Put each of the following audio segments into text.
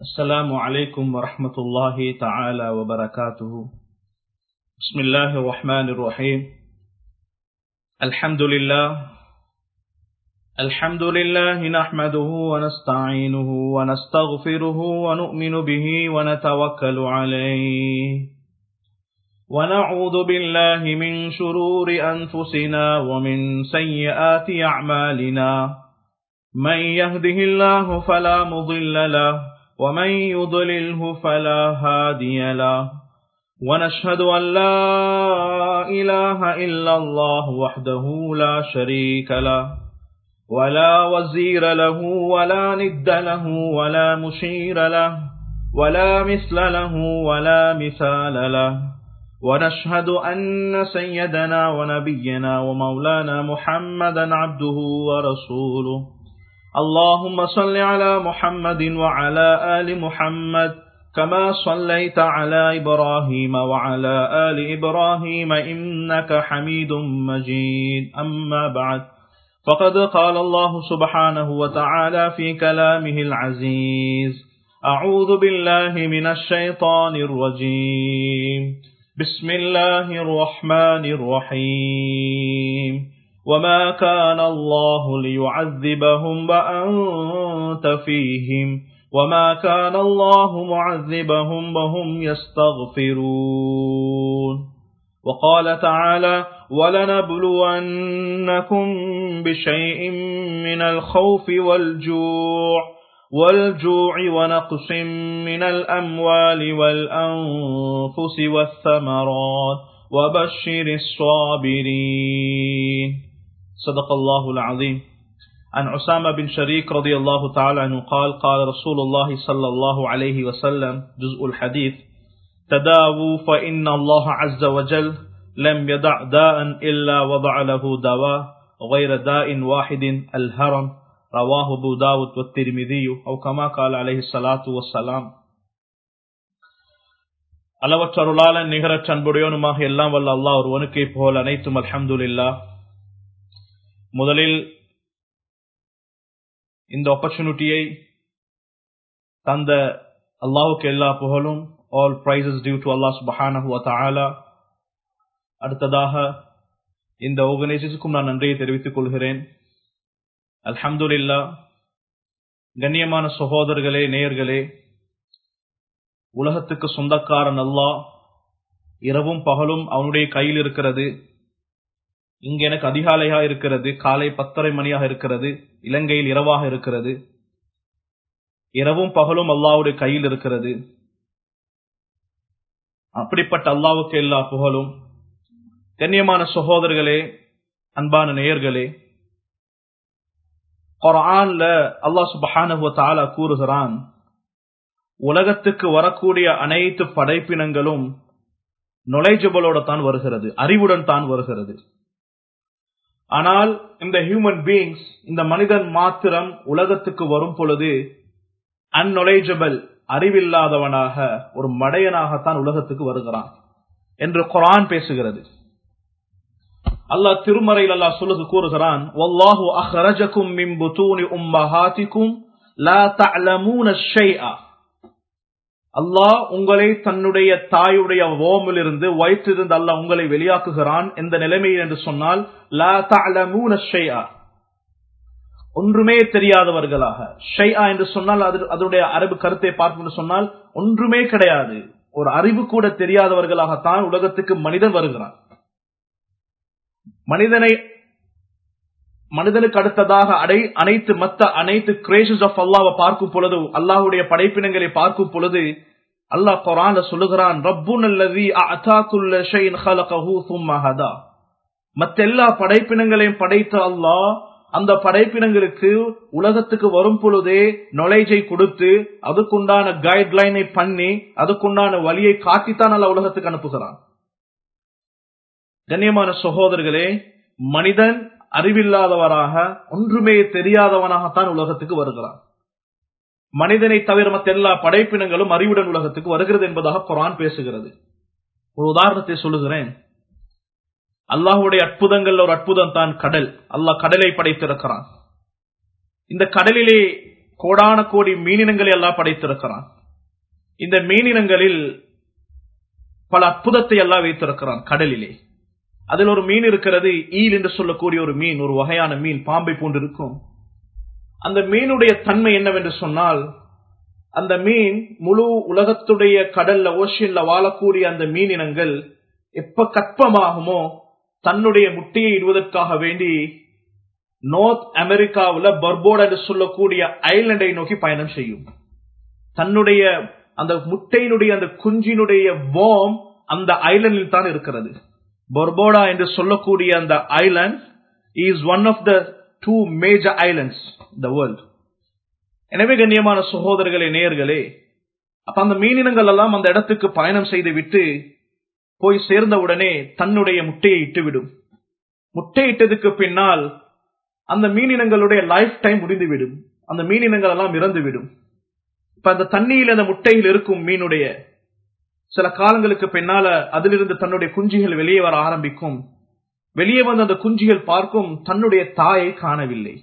السلام عليكم ورحمة الله تعالى وبركاته بسم الله الرحمن الرحيم الحمد لله الحمد لله نحمده ونستعينه ونستغفره ونؤمن به ونتوكل عليه ونعوذ بالله من شرور أنفسنا ومن سيئات أعمالنا من يهده الله فلا مضل له ومن يضلله فلا هادي له ونشهد أن لا إله إلا الله وحده لا شريك له ولا وزير له ولا ند له ولا مشير له ولا مثل له ولا مثال له ونشهد أن سيدنا ونبينا ومولانا محمدا عبده ورسوله اللهم صل على محمد وعلى آل محمد كما صليت على إبراهيم وعلى آل إبراهيم إنك حميد مجيد أما بعد فقد قال الله سبحانه وتعالى في كلامه العزيز أعوذ بالله من الشيطان الرجيم بسم الله الرحمن الرحيم وما كان الله ليعذبهم وأنت فيهم وما كان الله معذبهم وهم يستغفرون وقال تعالى ولنبلونكم بشيء من الخوف والجوع والجوع ونقص من الأموال والأنفس والثمرات وبشر الصابرين صدق الله العظيم عن عسامة بن شريك رضي الله تعالى عنه قال قال رسول الله صلى الله عليه وسلم جزء الحديث تداووا فإن الله عز وجل لم يدع داء إلا وضع له دواء غير داء واحد الهرم رواه أبو داود والترمذي أو كما قال عليه الصلاة والسلام அளவற்ற அருளாளன் நிகரச் அன்புடையவனுமாக எல்லாம் வல்ல அல்லாஹ் ஒருவனுக்கே போல் அனைத்தும் அல்ஹம்துலில்லா முதலில் இந்த ஆப்பர்ச்சுனிட்டியை தந்த அல்லாஹுக்கு எல்லா புகழும் all praises due to Allah சுபஹானஹு வ தஆலா அடுத்ததாக இந்த ஆர்கனைசேஷனுக்கும் நான் நன்றியை தெரிவித்துக் கொள்கிறேன் அல்ஹம்துலில்லா கண்ணியமான சகோதரர்களே நேயர்களே உலகத்துக்கு சொந்தக்காரன் அல்லாஹ் இரவும் பகலும் அவனுடைய கையில் இருக்கிறது இங்க எனக்கு அதிகாலையா இருக்கிறது காலை பத்தரை மணியாக இருக்கிறது இலங்கையில் இரவாக இருக்கிறது இரவும் பகலும் அல்லாவுடைய கையில் இருக்கிறது அப்படிப்பட்ட அல்லாவுக்கு எல்லா புகழும் கண்ணியமான சகோதரர்களே அன்பான நேயர்களே குரான்ல அல்லாஹ் சுபஹானஹு தாலா கூறுகிறான் உலகத்துக்கு வரக்கூடிய அனைத்து படைப்பினங்களும் நுழைஜபலோட தான் வருகிறது அறிவுடன் தான் வருகிறது ஆனால் இந்த ஹியூமன் பீயிங்ஸ் இந்த மனிதன் மாத்திரம் உலகத்துக்கு வரும் பொழுது அந்நொலேஜபிள் அறிவில்லாதவனாக ஒரு மடையனாகத்தான் உலகத்துக்கு வருகிறான் என்று குரான் பேசுகிறது அல்லாஹ் திருமறையில் அல்லாஹ் சொல்லுது கூறுகிறான் வல்லாஹு அஹ்ரஜகும் மின் புதூனி உம்மஹாதிக்கும் லா தஅலமூன ஷைஆ அல்லாஹ் உங்களை தன்னுடைய தாயுடைய ஓமிலிருந்து வயிற்றிலிருந்து அல்லாஹ் உங்களை வெளியாக்குகிறான் எந்த நிலைமையில் என்று சொன்னால் லா தஅலமூன ஷைஆ ஒன்றுமே தெரியாதவர்களாக ஷைஆ என்று சொன்னால் அது அதனுடைய அரபு கருத்தை பார்ப்போம் சொன்னால் ஒன்றுமே கிடையாது ஒரு அறிவு கூட தெரியாதவர்களாகத்தான் உலகத்துக்கு மனிதன் வருகிறான் மனிதனை மனிதனுக்கு அடுத்ததாக அடை அனைத்து மத்த அனைத்து கிரேஷன்ஸ் ஆஃப் அல்லாவை பார்க்கும் பொழுது அல்லாஹுடைய படைப்பினங்களை பார்க்கும் பொழுது அல்லாஹ் குரான் சொல்லுகிறான் ரப்புன் அல்லதி அத்தாக்குள்ள ஷைன் ஹலகஹு சும்மா ஹதா மத்த எல்லா படைப்பினங்களையும் படைத்த அல்லாஹ் அந்த படைப்பினங்களுக்கு உலகத்துக்கு வரும் பொழுதே நொலேஜை கொடுத்து அதுக்குண்டான கைட்லைனை பண்ணி அதுக்குண்டான வழியை காட்டித்தான் அல்ல உலகத்துக்கு அனுப்புகிறான் கண்ணியமான சகோதரர்களே மனிதன் அறிவில்லாதவராக ஒன்றுமே தெரியாதவனாகத்தான் உலகத்துக்கு வருகிறான் மனிதனை தவிர மற்ற எல்லா படைப்பினங்களும் அறிவுடன் உலகத்துக்கு வருகிறது என்பதாக குரான் பேசுகிறது ஒரு உதாரணத்தை சொல்லுகிறேன் அல்லாஹுடைய அற்புதங்கள் ஒரு அற்புதம் தான் கடல் அல்லாஹ் கடலை படைத்திருக்கிறான் இந்த கடலிலே கோடான கோடி மீனினங்களை எல்லாம் படைத்திருக்கிறான் இந்த மீனினங்களில் பல அற்புதத்தை எல்லாம் வைத்திருக்கிறான் கடலிலே அதில் ஒரு மீன் இருக்கிறது ஈல் என்று சொல்லக்கூடிய ஒரு மீன் ஒரு வகையான மீன் பாம்பை போன்று இருக்கும் அந்த மீனுடைய தன்மை என்னவென்று சொன்னால் அந்த மீன் முழு உலகத்துடைய கடல்ல ஓஷன்ல வாழக்கூடிய அந்த மீனினங்கள் எப்ப கற்பமாகுமோ தன்னுடைய முட்டையை இடுவதற்காக வேண்டி நார்த் அமெரிக்காவில் பர்போடா என்று சொல்லக்கூடிய ஐலண்டை நோக்கி பயணம் செய்யும் தன்னுடைய அந்த முட்டையினுடைய அந்த குஞ்சினுடைய வார்ம் அந்த ஐலண்டில் தான் இருக்கிறது பர்போடா என்று சொல்லக்கூடிய அந்த island is one of the two major islands the world எனவே கண்ணியமான சகோதரர்களே நேயர்களே அப்ப அந்த மீனினங்கள் எல்லாம் அந்த இடத்துக்கு பயணம் செய்து விட்டு போய் சேர்ந்தவுடனே தன்னுடைய முட்டையை இட்டுவிடும் முட்டையிட்டதுக்கு பின்னால் அந்த மீனினங்களுடைய லைஃப் டைம் முடிந்துவிடும் அந்த மீனினங்கள் எல்லாம் இறந்துவிடும் இப்ப அந்த தண்ணியில் அந்த முட்டையில் இருக்கும் மீனுடைய சில காலங்களுக்கு பின்னால அதிலிருந்து தன்னுடைய குஞ்சுகள் வெளியே வர ஆரம்பிக்கும் வெளியே வந்து அந்த குஞ்சுகள் பார்க்கும் தன்னுடைய தாயை காணவில்லை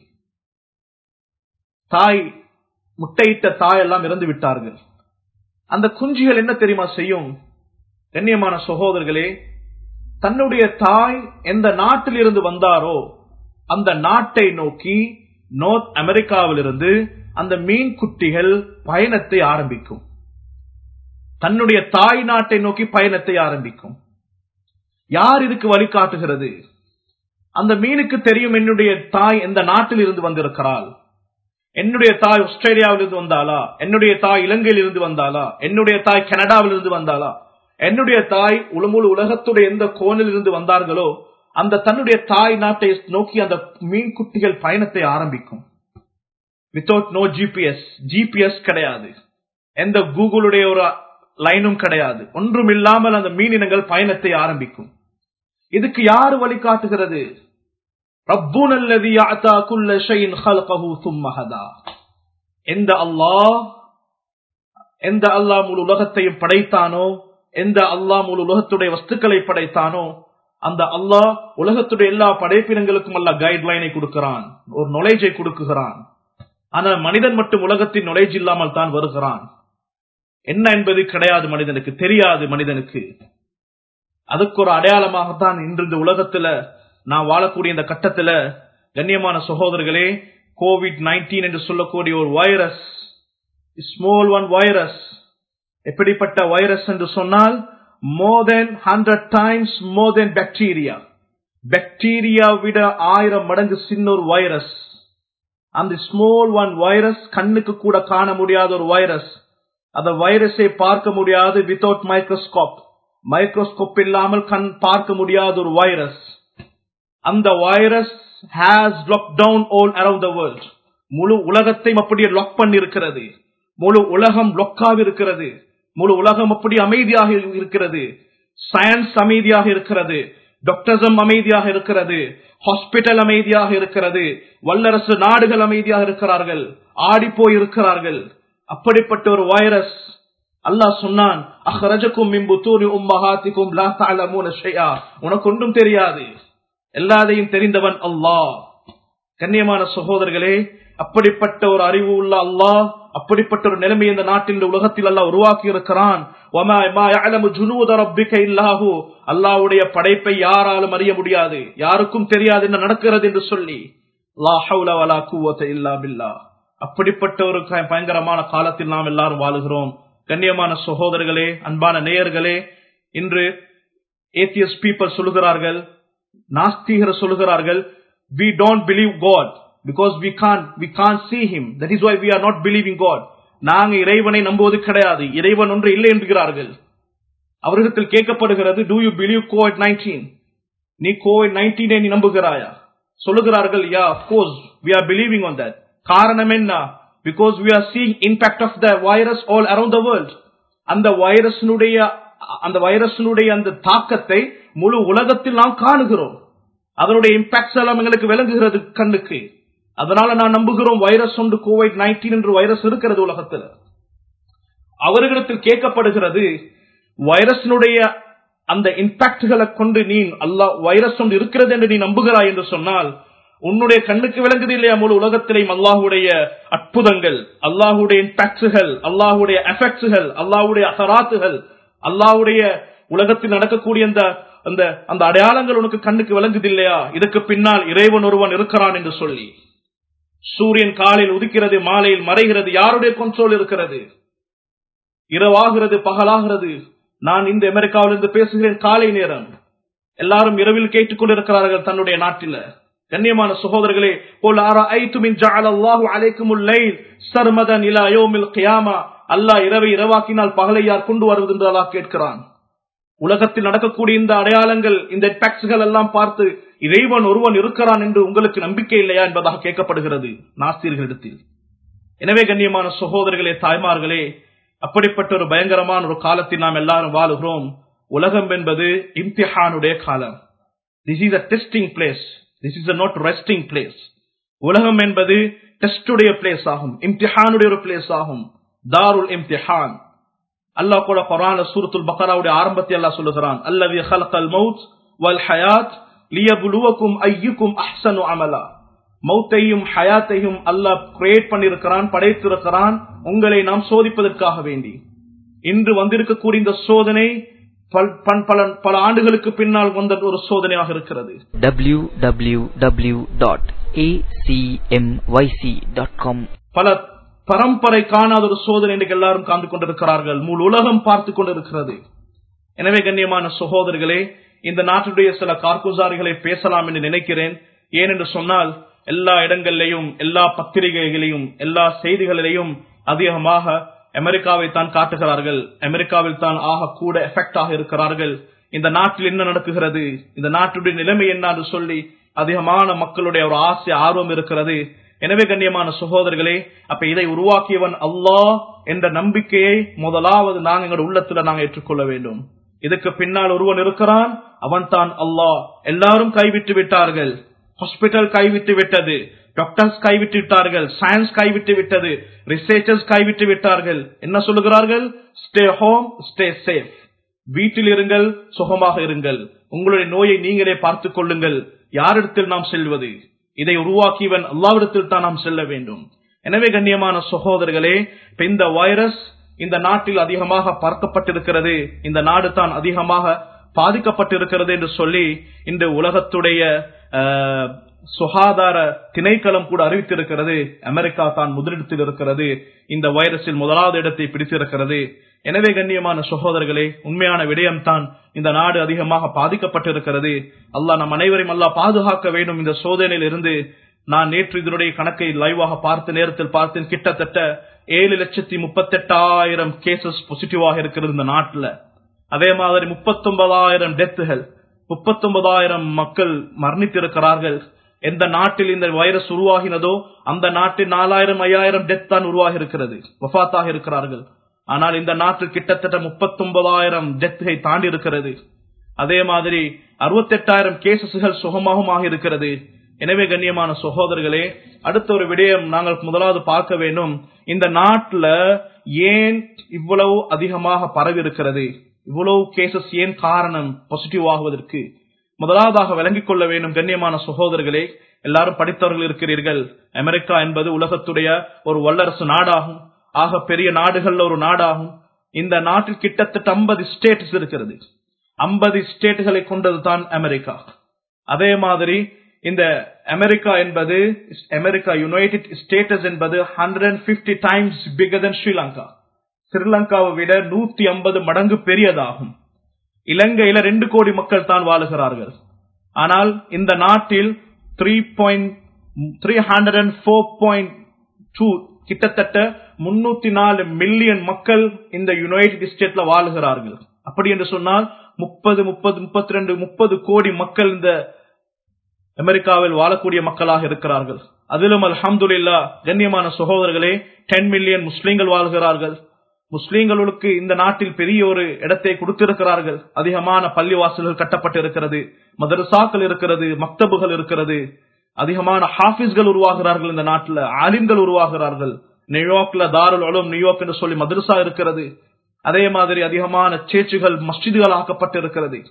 தாய் முட்டையிட்ட தாய் எல்லாம் இறந்து விட்டார்கள் அந்த குஞ்சுகள் என்ன தெரியுமா செய்யும் கண்ணியமான சகோதரர்களே தன்னுடைய தாய் எந்த நாட்டில் இருந்து வந்தாரோ அந்த நாட்டை நோக்கி நார்த் அமெரிக்காவிலிருந்து அந்த மீன் குட்டிகள் பயணத்தை ஆரம்பிக்கும் தன்னுடைய தாய் நாட்டை நோக்கி பயணத்தை ஆரம்பிக்கும் யார் இதுக்கு வழிகாட்டுகிறது அந்த மீனுக்கு தெரியும் என்னுடைய தாய் எந்த நாட்டில் இருந்து வந்திருக்கிறாள் என்னுடைய தாய் ஆஸ்திரேலியாவில் இருந்து வந்தாளா என்னுடைய தாய் இலங்கையில் இருந்து வந்தாளா என்னுடைய தாய் கனடாவில் இருந்து வந்தாளா என்னுடைய தாய் உலமுழு உலகத்துடைய எந்த கோணில் இருந்து வந்தார்களோ அந்த தன்னுடைய தாய் நாட்டை நோக்கி அந்த மீன் குட்டிகள் பயணத்தை ஆரம்பிக்கும் வித்தவுட் நோ ஜிபிஎஸ் ஜிபிஎஸ் கிடையாது எந்த கூகுளுடைய ஒரு லைனும் கிடையாது ஒன்றும் இல்லாமல் அந்த மீனினங்கள் பயணத்தை ஆரம்பிக்கும் இதுக்கு யாரு வழிகாட்டுகிறது ரப்புன் அல்லதி அத்தா குல்ல ஷைன் ஹல்கஹு சும்ம ஹதா எந்த அல்லாஹ் எந்த அல்லாஹ் முழு உலகத்தையும் படைத்தானோ எந்த அல்லாஹ் முழு உலகத்துடைய வஸ்துக்களை படைத்தானோ அந்த அல்லாஹ் உலகத்துடைய எல்லா படைப்பினங்களுக்கும் அல்ல கைட்லைனை கொடுக்கிறான் ஒரு நொலேஜை கொடுக்குகிறான் ஆனால் மனிதன் மட்டும் உலகத்தின் நொலேஜ் இல்லாமல் தான் வருகிறான் என்ன என்பது கிடையாது மனிதனுக்கு தெரியாது மனிதனுக்கு அதுக்கு ஒரு அடையாளமாகத்தான் இன்று இந்த உலகத்துல நான் வாழக்கூடிய இந்த கட்டத்துல கண்ணியமான சகோதரர்களே கோவிட் நைன்டீன் என்று சொல்லக்கூடிய ஒரு வைரஸ் ஸ்மால் ஒன் வைரஸ் எப்படிப்பட்ட வைரஸ் என்று சொன்னால் more than hundred times more than bacteria bacteria விட ஆயிரம் மடங்கு சின்ன ஒரு வைரஸ் அந்த ஸ்மால் ஒன் வைரஸ் கண்ணுக்கு கூட காண முடியாத ஒரு வைரஸ் அந்த வைரஸை பார்க்க முடியாது வித்தவுட் மைக்ரோஸ்கோப் மைக்ரோஸ்கோப் இல்லாமல் கண் பார்க்க முடியாத ஒரு வைரஸ் அந்த virus has lockdown all around the world முழு உலகத்தையும் அப்படியே லாக் பண்ணி இருக்கிறது முழு உலகம் லொக்காக இருக்கிறது முழு உலகம் அப்படி அமைதியாக இருக்கிறது சயின்ஸ் அமைதியாக இருக்கிறது டாக்டர்ஸும் அமைதியாக இருக்கிறது ஹாஸ்பிட்டல் அமைதியாக இருக்கிறது வல்லரசு நாடுகள் அமைதியாக இருக்கிறார்கள் ஆடி போய் இருக்கிறார்கள் அப்படிப்பட்ட ஒரு வைரஸ் அல்லாஹ் சொன்னான் அஹ்ரஜக்கும் மிம்பு தூரி உம்மஹாத்திக்கும் லா தஅலமூன ஷைஆ உனக்கு ஒன்றும் தெரியாது எல்லாதையும் தெரிந்தவன் அல்லாஹ் கண்ணியமான சகோதரர்களே அப்படிப்பட்ட ஒரு அறிவு உள்ள அல்லாஹ் அப்படிப்பட்ட ஒரு நிலைமை இந்த நாட்டில் உலகத்தில் அல்லாஹ் உருவாக்கி இருக்கிறான் அல்லாவுடைய படைப்பை யாராலும் அறிய முடியாது யாருக்கும் தெரியாது என்ன நடக்கிறது என்று சொல்லி அப்படிப்பட்ட ஒரு பயங்கரமான காலத்தில் நாம் எல்லாரும் வாழுகிறோம் கண்ணியமான சகோதரர்களே அன்பான நேயர்களே இன்று ஏத்தியஸ் பீப்பிள் சொல்லுகிறார்கள் நாஸ்திகர் சொல்லுகிறார்கள் we don't believe God because we can't we can't see him that is why we are not believing God நாங்க இறைவனை நம்புவது கிடையாது இறைவன் ஒன்று இல்லை என்கிறார்கள் அவர்களிடத்தில் கேட்கப்படுகிறது do you believe COVID nineteen நீ கோவிட் நைன்டீனை நீ நம்புகிறாயா சொல்லுகிறார்கள் யா of course we are believing on that காரணம் என்ன because we are seeing impact of the virus all around the world அந்த வைரஸினுடைய அந்த வைரஸினுடைய அந்த தாக்கத்தை முழு உலகத்தில் நாம் காணுகிறோம் அதனுடைய இம்பாக்ட் எல்லாம் எங்களுக்கு விளங்குகிறது கண்ணுக்கு அதனால நான் நம்புகிறோம் வைரஸ் ஒன்று கோவிட் நைன்டீன் என்று வைரஸ் இருக்கிறது உலகத்தில் அவர்களிடத்தில் கேட்கப்படுகிறது வைரஸினுடைய அந்த இம்பாக்ட்களை கொண்டு நீ அல்லா வைரஸ் ஒன்று இருக்கிறது என்று நீ நம்புகிறாய் என்று சொன்னால் உன்னுடைய கண்ணுக்கு விளங்குது இல்லையா முழு உலகத்திலேயும் அல்லாஹுடைய அற்புதங்கள் அல்லாஹுடைய இம்பாக்ட்ஸுகள் அல்லாஹுடைய எஃபெக்ட்ஸுகள் அல்லாஹுடைய அசராத்துகள் அல்லாஹுடைய உலகத்தில் நடக்கக்கூடிய அந்த அந்த அந்த அடையாளங்கள் உனக்கு கண்ணுக்கு விளங்குது இல்லையா இதுக்கு பின்னால் இறைவன் ஒருவன் இருக்கிறான் என்று சொல்லி சூரியன் காலையில் உதிக்கிறது மாலையில் மறைகிறது யாருடைய கொன்சோல் இருக்கிறது இரவாகிறது பகலாகிறது நான் இந்த அமெரிக்காவிலிருந்து பேசுகிறேன் காலை நேரம் எல்லாரும் இரவில் கேட்டுக் கொண்டிருக்கிறார்கள் தன்னுடைய நாட்டில கண்ணியமான சகோதரர்களே போல் ஐத்துமின் ஜஅலல்லாஹு அலைக்குமுல் லைல் சர்மதன் இலா யௌமில் கியாமா அல்லாஹ் இரவை இரவாக்கினால் பகலை யார் கொண்டு வருவது என்று அல்லாஹ் கேட்கிறான் உலகத்தில் நடக்கக்கூடிய இந்த அடையாளங்கள் இந்த டாக்ஸ்கள் எல்லாம் பார்த்து இறைவன் ஒருவன் இருக்கிறான் என்று உங்களுக்கு நம்பிக்கை இல்லையா என்பதாக கேட்கப்படுகிறது நாஸ்தியர்களிடத்தில் எனவே கண்ணியமான சகோதரர்களே தாய்மார்களே அப்படிப்பட்ட ஒரு பயங்கரமான ஒரு காலத்தில் நாம் எல்லாரும் வாழுகிறோம் உலகம் என்பது இம்திஹானுடைய காலம் this is a testing place this is a not resting place உலகம் என்பது டெஸ்டுடைய பிளேஸ் ஆகும் இம்திஹானுடைய ஒரு பிளேஸ் ஆகும் தாருல் இம்திஹான் அல்லாஹ் கூட குரான சூரத்துல் பக்கராவுடைய ஆரம்பத்தை அல்லாஹ் சொல்லுகிறான் அல்லது ஹலக்கல் மவுத் வல் ஹயாத் லியபுலுவக்கும் ஐயுக்கும் அஹ்சனு அமலா மௌத்தையும் ஹயாத்தையும் அல்லாஹ் கிரியேட் பண்ணிருக்கிறான் படைத்திருக்கிறான் உங்களை நாம் சோதிப்பதற்காக வேண்டி இன்று வந்திருக்கக்கூடிய இந்த சோதனை பல பல ஆண்டுகளுக்கு பின்னால் வந்த ஒரு சோதனையாக இருக்கிறது www.acmyc.com பல பரம்பரை காணாத ஒரு சோதனை இன்றைக்கு எல்லாரும் காந்து கொண்டிருக்கிறார்கள் முழு உலகம் பார்த்து கொண்டிருக்கிறது எனவே கண்ணியமான சகோதரர்களே இந்த நாட்டுடைய சில கார்குசாரிகளை பேசலாம் என்று நினைக்கிறேன் ஏனென்று சொன்னால் எல்லா இடங்களிலையும் எல்லா பத்திரிகைகளையும் எல்லா செய்திகளிலையும் அதிகமாக அமெரிக்காவை தான் காட்டுகிறார்கள் அமெரிக்காவில் தான் ஆக கூட எஃபெக்ட் ஆக இருக்கிறார்கள் இந்த நாட்டில் என்ன நடக்குகிறது இந்த நாட்டுடைய நிலைமை என்ன என்று சொல்லி அதிகமான மக்களுடைய ஒரு ஆசை ஆர்வம் இருக்கிறது எனவே கண்ணியமான சகோதரர்களே அப்ப இதை உருவாக்கியவன் அல்லாஹ் என்ற நம்பிக்கையை முதலாவது நாங்கள் எங்களோட உள்ளத்துல நாங்கள் ஏற்றுக்கொள்ள வேண்டும் இதுக்கு பின்னால் ஒருவன் இருக்கிறான் அவன் தான் அல்லாஹ் எல்லாரும் கைவிட்டு விட்டார்கள் ஹாஸ்பிட்டல் கைவிட்டு விட்டது டாக்டர்ஸ் கைவிட்டு விட்டார்கள் சயின்ஸ் கைவிட்டு விட்டது ரிசர்ச்சர்ஸ் கைவிட்டு விட்டார்கள் என்ன சொல்லுகிறார்கள் ஸ்டே ஹோம் ஸ்டே சேஃப் வீட்டில் இருங்கள் சுகமாக இருங்கள் உங்களுடைய நோயை நீங்களே பார்த்துக் கொள்ளுங்கள் யாரிடத்தில் நாம் செல்வது இதை உருவாக்கியவன் அல்லாவிடத்தில் தான் நாம் செல்ல வேண்டும் எனவே கண்ணியமான சகோதரர்களே இப்ப இந்த வைரஸ் இந்த நாட்டில் அதிகமாக பார்க்கப்பட்டிருக்கிறது இந்த நாடு தான் அதிகமாக பாதிக்கப்பட்டிருக்கிறது என்று சொல்லி இந்த உலகத்துடைய சுகாதார திணைக்களம் கூட அறிவித்திருக்கிறது அமெரிக்கா தான் முதலிடத்தில் இருக்கிறது இந்த வைரஸில் முதலாவது இடத்தை பிடித்திருக்கிறது எனவே கண்ணியமான சகோதரர்களே உண்மையான விடயம் தான் இந்த நாடு அதிகமாக பாதிக்கப்பட்டிருக்கிறது அல்லாஹ் நம் அனைவரையும் அல்லாஹ் பாதுகாக்க வேண்டும் இந்த சோதனையில் இருந்து நான் நேற்று இதனுடைய கணக்கை லைவாக பார்த்த நேரத்தில் பார்த்தேன் கிட்டத்தட்ட ஏழு லட்சத்தி முப்பத்தி எட்டாயிரம் கேசஸ் பாசிட்டிவாக இருக்கிறது இந்த நாட்டுல அதே மாதிரி முப்பத்தி ஒன்பதாயிரம் டெத்துகள் முப்பத்தி ஒன்பதாயிரம் மக்கள் மரணித்திருக்கிறார்கள் எந்த நாட்டில் இந்த வைரஸ் உருவாகினதோ அந்த நாட்டில் நாலாயிரம் ஐயாயிரம் டெத் தான் உருவாகி இருக்கிறது வஃத்தாக இருக்கிறார்கள் ஆனால் இந்த நாட்டில் கிட்டத்தட்ட முப்பத்தி ஒன்பதாயிரம் டெத்துகை தாண்டி இருக்கிறது அதே மாதிரி அறுபத்தி எட்டாயிரம் கேசஸ்கள் சுகமாகவும் ஆகியிருக்கிறது எனவே கண்ணியமான சகோதரர்களே அடுத்த ஒரு விடயம் நாங்கள் முதலாவது பார்க்க வேண்டும் இந்த நாட்டுல ஏன் இவ்வளவு அதிகமாக பரவி இருக்கிறது இவ்வளவு கேசஸ் ஏன் காரணம் பாசிட்டிவ் ஆகுவதற்கு முதலாவதாக விளங்கிக் கொள்ள வேண்டும் கண்ணியமான சகோதரர்களே எல்லாரும் படித்தவர்கள் இருக்கிறீர்கள் அமெரிக்கா என்பது உலகத்துடைய ஒரு வல்லரசு நாடாகும் ஆக பெரிய நாடுகள்ல ஒரு நாடாகும் இந்த நாட்டில் கிட்டத்தட்ட ஐம்பது ஸ்டேட்ஸ் இருக்கிறது ஐம்பது ஸ்டேட்டுகளை கொண்டது தான் அமெரிக்கா அதே மாதிரி இந்த அமெரிக்கா என்பது அமெரிக்கா யுனைடெட் ஸ்டேட்டஸ் என்பது hundred fifty times figure than Sri Lanka ஸ்ரீலங்காவை விட நூத்தி ஐம்பது மடங்கு பெரியதாகும் இலங்கையில ரெண்டு கோடி மக்கள் தான் வாழுகிறார்கள் ஆனால் இந்த நாட்டில் three point three hundred and four point two கிட்டத்தட்ட முன்னூத்தி நாலு மில்லியன் மக்கள் இந்த யுனைடெட் ஸ்டேட்ல வாழுகிறார்கள் அப்படி என்று சொன்னால் முப்பது முப்பது முப்பத்தி ரெண்டு முப்பது கோடி மக்கள் இந்த அமெரிக்காவில் வாழக்கூடிய மக்களாக இருக்கிறார்கள் அதிலும் அல்ஹம்துல்லா கண்ணியமான சகோதரர்களே டென் மில்லியன் முஸ்லீம்கள் வாழ்கிறார்கள் முஸ்லீம்களுக்கு இந்த நாட்டில் பெரிய ஒரு இடத்தை கொடுத்திருக்கிறார்கள் அதிகமான பள்ளிவாசல்கள் கட்டப்பட்டிருக்கிறது மதரசாக்கள் இருக்கிறது மக்தபுகள் இருக்கிறது அதிகமான ஹாபிஸ்கள் உருவாகிறார்கள் இந்த நாட்டில் ஆலிம்கள் உருவாகிறார்கள் நியூயார்க்ல தாருல் அலும் நியூயார்க் என்று சொல்லி மதரசா இருக்கிறது அதே மாதிரி அதிகமான சேச்சுகள் மஸ்ஜிதுகள் ஆக்கப்பட்டிருக்கிறது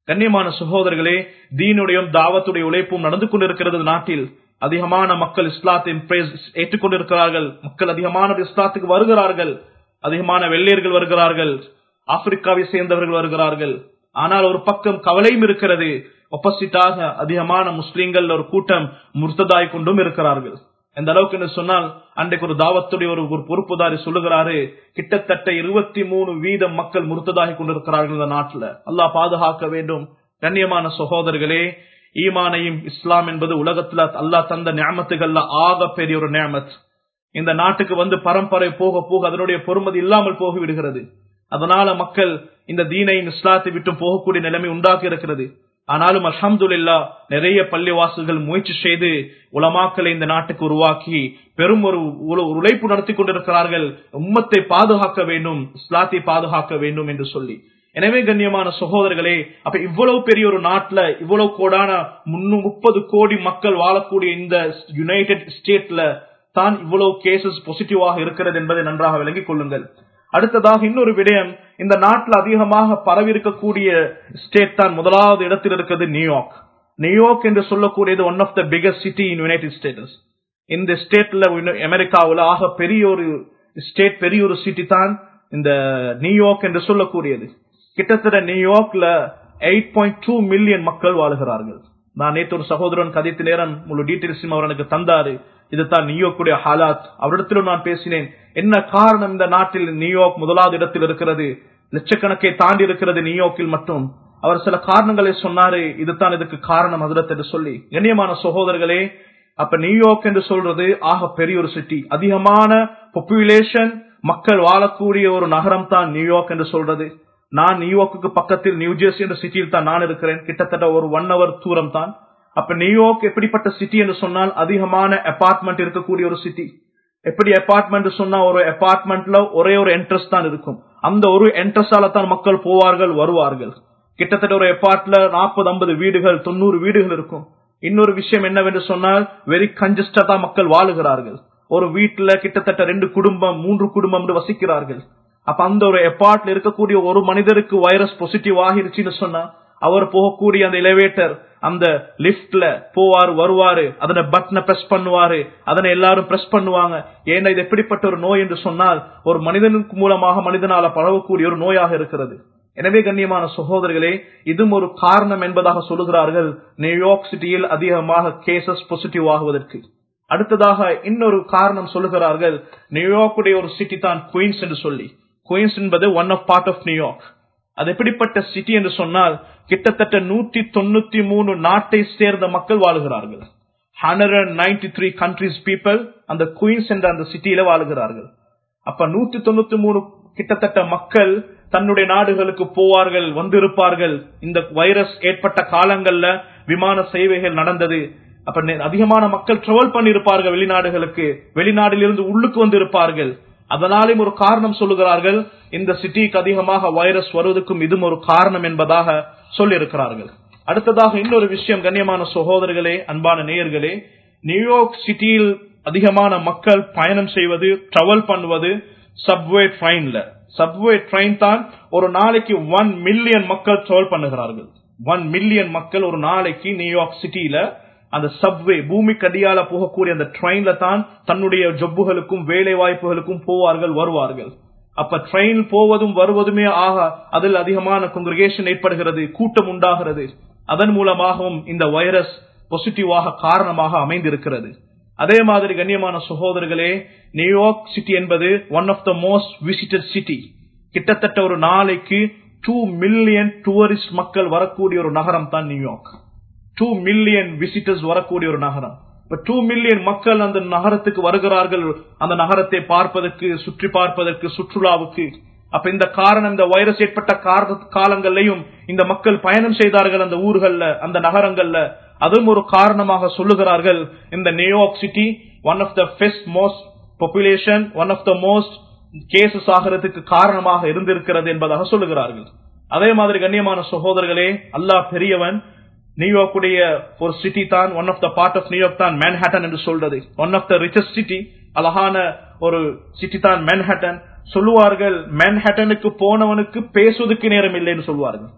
கண்ணியமான சகோதரர்களே தீனுடையும் தாவத்துடைய உழைப்பும் நடந்து கொண்டிருக்கிறது நாட்டில் அதிகமான மக்கள் இஸ்லாத்தை ஏற்றுக்கொண்டிருக்கிறார்கள் மக்கள் அதிகமான இஸ்லாத்துக்கு வருகிறார்கள் அதிகமான வெள்ளையர்கள் வருகிறார்கள் ஆப்பிரிக்காவை சேர்ந்தவர்கள் வருகிறார்கள் ஆனால் ஒரு பக்கம் கவலையும் இருக்கிறது ஒப்போசிட்டாக அதிகமான முஸ்லீம்கள் ஒரு கூட்டம் முர்த்ததாய் கொண்டும் இருக்கிறார்கள் எந்த அளவுக்கு என்று சொன்னால் அன்றைக்கு ஒரு தாவத்துடைய ஒரு ஒரு பொறுப்புதாரி சொல்லுகிறாரு கிட்டத்தட்ட இருபத்தி மூணு வீதம் மக்கள் முருத்ததாகி கொண்டிருக்கிறார்கள் இந்த நாட்டில் அல்லாஹ் பாதுகாக்க வேண்டும் கண்ணியமான சகோதரர்களே ஈமானையும் இஸ்லாம் என்பது உலகத்துல அல்லாஹ் தந்த ஞாபகத்துகள்ல ஆக பெரிய ஒரு நியமத் இந்த நாட்டுக்கு வந்து பரம்பரை போக போக அதனுடைய பொறுமதி இல்லாமல் போகிவிடுகிறது அதனால மக்கள் இந்த தீனையும் இஸ்லாத்தை விட்டு போகக்கூடிய நிலைமை உண்டாக்கி இருக்கிறது ஆனாலும் அல்ஹம்துல்லா நிறைய பள்ளிவாசல்கள் முயற்சி செய்து உலமாக்களை இந்த நாட்டுக்கு உருவாக்கி பெரும் ஒரு உழைப்பு நடத்தி கொண்டிருக்கிறார்கள் உம்மத்தை பாதுகாக்க வேண்டும் இஸ்லாத்தை பாதுகாக்க வேண்டும் என்று சொல்லி எனவே கண்ணியமான சகோதரர்களே அப்ப இவ்வளவு பெரிய ஒரு நாட்டுல இவ்வளவு கோடான முப்பது கோடி மக்கள் வாழக்கூடிய இந்த யுனைடெட் ஸ்டேட்ல தான் இவ்வளவு கேசஸ் பாசிட்டிவாக இருக்கிறது என்பதை நன்றாக விளங்கிக் கொள்ளுங்கள் அடுத்ததாக இன்னொரு விடயம் இந்த நாட்டில் அதிகமாக பரவி இருக்கக்கூடிய ஸ்டேட் தான் முதலாவது இடத்தில் இருக்கிறது நியூயார்க் நியூயார்க் என்று சொல்லக்கூடியது one of the biggest city in United States இந்த ஸ்டேட்ல அமெரிக்காவில் ஆக பெரிய ஒரு ஸ்டேட் பெரிய ஒரு சிட்டி தான் இந்த நியூயார்க் என்று சொல்லக்கூடியது கிட்டத்தட்ட நியூயார்க்ல எயிட் பாயிண்ட் டூ மில்லியன் மக்கள் வாழுகிறார்கள் நான் நேற்று ஒரு சகோதரன் கதைத்து நேரம் முழு டீட்டெயில்ஸும் அவர் எனக்கு தந்தாரு இதுதான் நியூயார்க்குடைய ஹாலாத் அவரிடத்திலும் நான் பேசினேன் என்ன காரணம் இந்த நாட்டில் நியூயார்க் முதலாவது இடத்தில் இருக்கிறது லட்சக்கணக்கை தாண்டி இருக்கிறது நியூயார்க்கில் மட்டும் அவர் சில காரணங்களை சொன்னாரு இதுதான் இதுக்கு காரணம் அதிரத் என்று சொல்லி கண்ணியமான சகோதரர்களே அப்ப நியூயார்க் என்று சொல்றது ஆக பெரிய ஒரு சிட்டி அதிகமான பாப்புலேஷன் மக்கள் வாழக்கூடிய ஒரு நகரம் தான் நியூயார்க் என்று சொல்றது நான் நியூயார்க்கு பக்கத்தில் நியூஜெர்சி என்ற சிட்டியில் தான் நான் இருக்கிறேன் கிட்டத்தட்ட ஒரு ஒன் ஹவர் தூரம் தான் அப்ப நியூயார்க் எப்படிப்பட்ட சிட்டி என்று சொன்னால் அதிகமான அபார்ட்மெண்ட் இருக்கக்கூடிய ஒரு சிட்டி எப்படி அபார்ட்மெண்ட் சொன்னா ஒரு அபார்ட்மெண்ட்ல ஒரே ஒரு என்ட்ரஸ் தான் இருக்கும் அந்த ஒரு என்ட்ரஸால தான் மக்கள் போவார்கள் வருவார்கள் கிட்டத்தட்ட ஒரு அபார்ட்ல நாற்பது ஐம்பது வீடுகள் தொண்ணூறு வீடுகள் இருக்கும் இன்னொரு விஷயம் என்னவென்று சொன்னால் வெரி கஞ்சஸ்டா தான் மக்கள் வாழுகிறார்கள் ஒரு வீட்டுல கிட்டத்தட்ட ரெண்டு குடும்பம் மூன்று குடும்பம் வசிக்கிறார்கள் அப்ப அந்த ஒரு அபார்ட்ல இருக்கக்கூடிய ஒரு மனிதருக்கு வைரஸ் பாசிட்டிவ் ஆகிருச்சுன்னு சொன்னா அவர் போகக்கூடிய அந்த எலிவேட்டர் அந்த லிப்ட்ல போவாரு வருவாரு அதனை பட்டனை பிரஸ் பண்ணுவாரு அதனை எல்லாரும் பிரஸ் பண்ணுவாங்க ஏன்னா இது எப்படிப்பட்ட ஒரு நோய் என்று சொன்னால் ஒரு மனிதனுக்கு மூலமாக மனிதனால பரவக்கூடிய ஒரு நோயாக இருக்கிறது எனவே கண்ணியமான சகோதரர்களே இதுவும் ஒரு காரணம் என்பதாக சொல்லுகிறார்கள் நியூயார்க் சிட்டியில் அதிகமாக கேசஸ் பாசிட்டிவ் ஆகுவதற்கு அடுத்ததாக இன்னொரு காரணம் சொல்லுகிறார்கள் நியூயார்க்குடைய ஒரு சிட்டி தான் குயின்ஸ் என்று சொல்லி குயின்ஸ் என்பது one of part of New York அது எப்படிப்பட்ட சிட்டி என்று சொன்னால் கிட்டத்தட்ட நூத்தி தொண்ணூத்தி மூணு நாட்டை சேர்ந்த மக்கள் வாழுகிறார்கள் hundred ninety three countries people அந்த குயின்ஸ் என்ற அந்த சிட்டியில வாழுகிறார்கள் அப்ப நூத்தி தொண்ணூத்தி மூணு கிட்டத்தட்ட மக்கள் தன்னுடைய நாடுகளுக்கு போவார்கள் வந்திருப்பார்கள் இந்த வைரஸ் ஏற்பட்ட காலங்கள்ல விமான சேவைகள் நடந்தது அப்ப அதிகமான மக்கள் டிராவல் பண்ணிருப்பார்கள் வெளிநாடுகளுக்கு வெளிநாட்டிலிருந்து உள்ளுக்கு வந்திருப்பார்கள் அதனாலும் ஒரு காரணம் சொல்லுகிறார்கள் இந்த சிட்டிக்கு அதிகமாக வைரஸ் வருவதற்கும் இதுவும் ஒரு காரணம் என்பதாக சொல்லியிருக்கிறார்கள் அடுத்ததாக இன்னொரு விஷயம் கண்ணியமான சகோதரர்களே அன்பான நேயர்களே நியூயார்க் சிட்டியில் அதிகமான மக்கள் பயணம் செய்வது டிராவல் பண்ணுவது சப்வே ட்ரெயின்ல சப்வே ட்ரெயின் தான் ஒரு நாளைக்கு ஒன் மில்லியன் மக்கள் டிராவல் பண்ணுகிறார்கள் ஒன் மில்லியன் மக்கள் ஒரு நாளைக்கு நியூயார்க் சிட்டியில அந்த சப்வே பூமிக்கு அடியால போகக்கூடிய அந்த ட்ரெயின்ல தான் தன்னுடைய ஜொப்புகளுக்கும் வேலை வாய்ப்புகளுக்கும் போவார்கள் வருவார்கள் அப்ப ட்ரெயின் போவதும் வருவதுமே ஆக அதில் அதிகமான கொங்கிரிகேஷன் ஏற்படுகிறது கூட்டம் உண்டாகிறது அதன் மூலமாகவும் இந்த வைரஸ் பாசிட்டிவாக காரணமாக அமைந்திருக்கிறது அதே மாதிரி கண்ணியமான சகோதரர்களே நியூயார்க் சிட்டி என்பது one of the most visited city கிட்டத்தட்ட ஒரு நாளைக்கு டூ மில்லியன் டூரிஸ்ட் மக்கள் வரக்கூடிய ஒரு நகரம் தான் நியூயார்க் டூ மில்லியன் விசிட்டர்ஸ் வரக்கூடிய ஒரு நகரம் இப்ப டூ மில்லியன் மக்கள் அந்த நகரத்துக்கு வருகிறார்கள் அந்த நகரத்தை பார்ப்பதற்கு சுற்றி பார்ப்பதற்கு சுற்றுலாவுக்கு அப்ப இந்த காரணம் இந்த வைரஸ் ஏற்பட்ட காலங்கள்லையும் இந்த மக்கள் பயணம் செய்தார்கள் அந்த ஊர்கள்ல அந்த நகரங்கள்ல அதுவும் ஒரு காரணமாக சொல்லுகிறார்கள் இந்த New York city one of the best most population one of the most cases ஆகிறதுக்கு காரணமாக இருந்திருக்கிறது என்பதாக சொல்லுகிறார்கள் அதே மாதிரி கண்ணியமான சகோதரர்களே அல்லாஹ் பெரியவன் நியூயார்க்குடைய ஒரு சிட்டி தான் one of the part of New York தான் மேன்ஹாட்டன் என்று சொல்றது one of the richest city அழகான ஒரு சிட்டி தான் மேன்ஹாட்டன் சொல்லுவார்கள் மேன்ஹாட்டனுக்கு போனவனுக்கு பேசுவதற்கு நேரம் இல்லைன்னு சொல்லுவார்கள்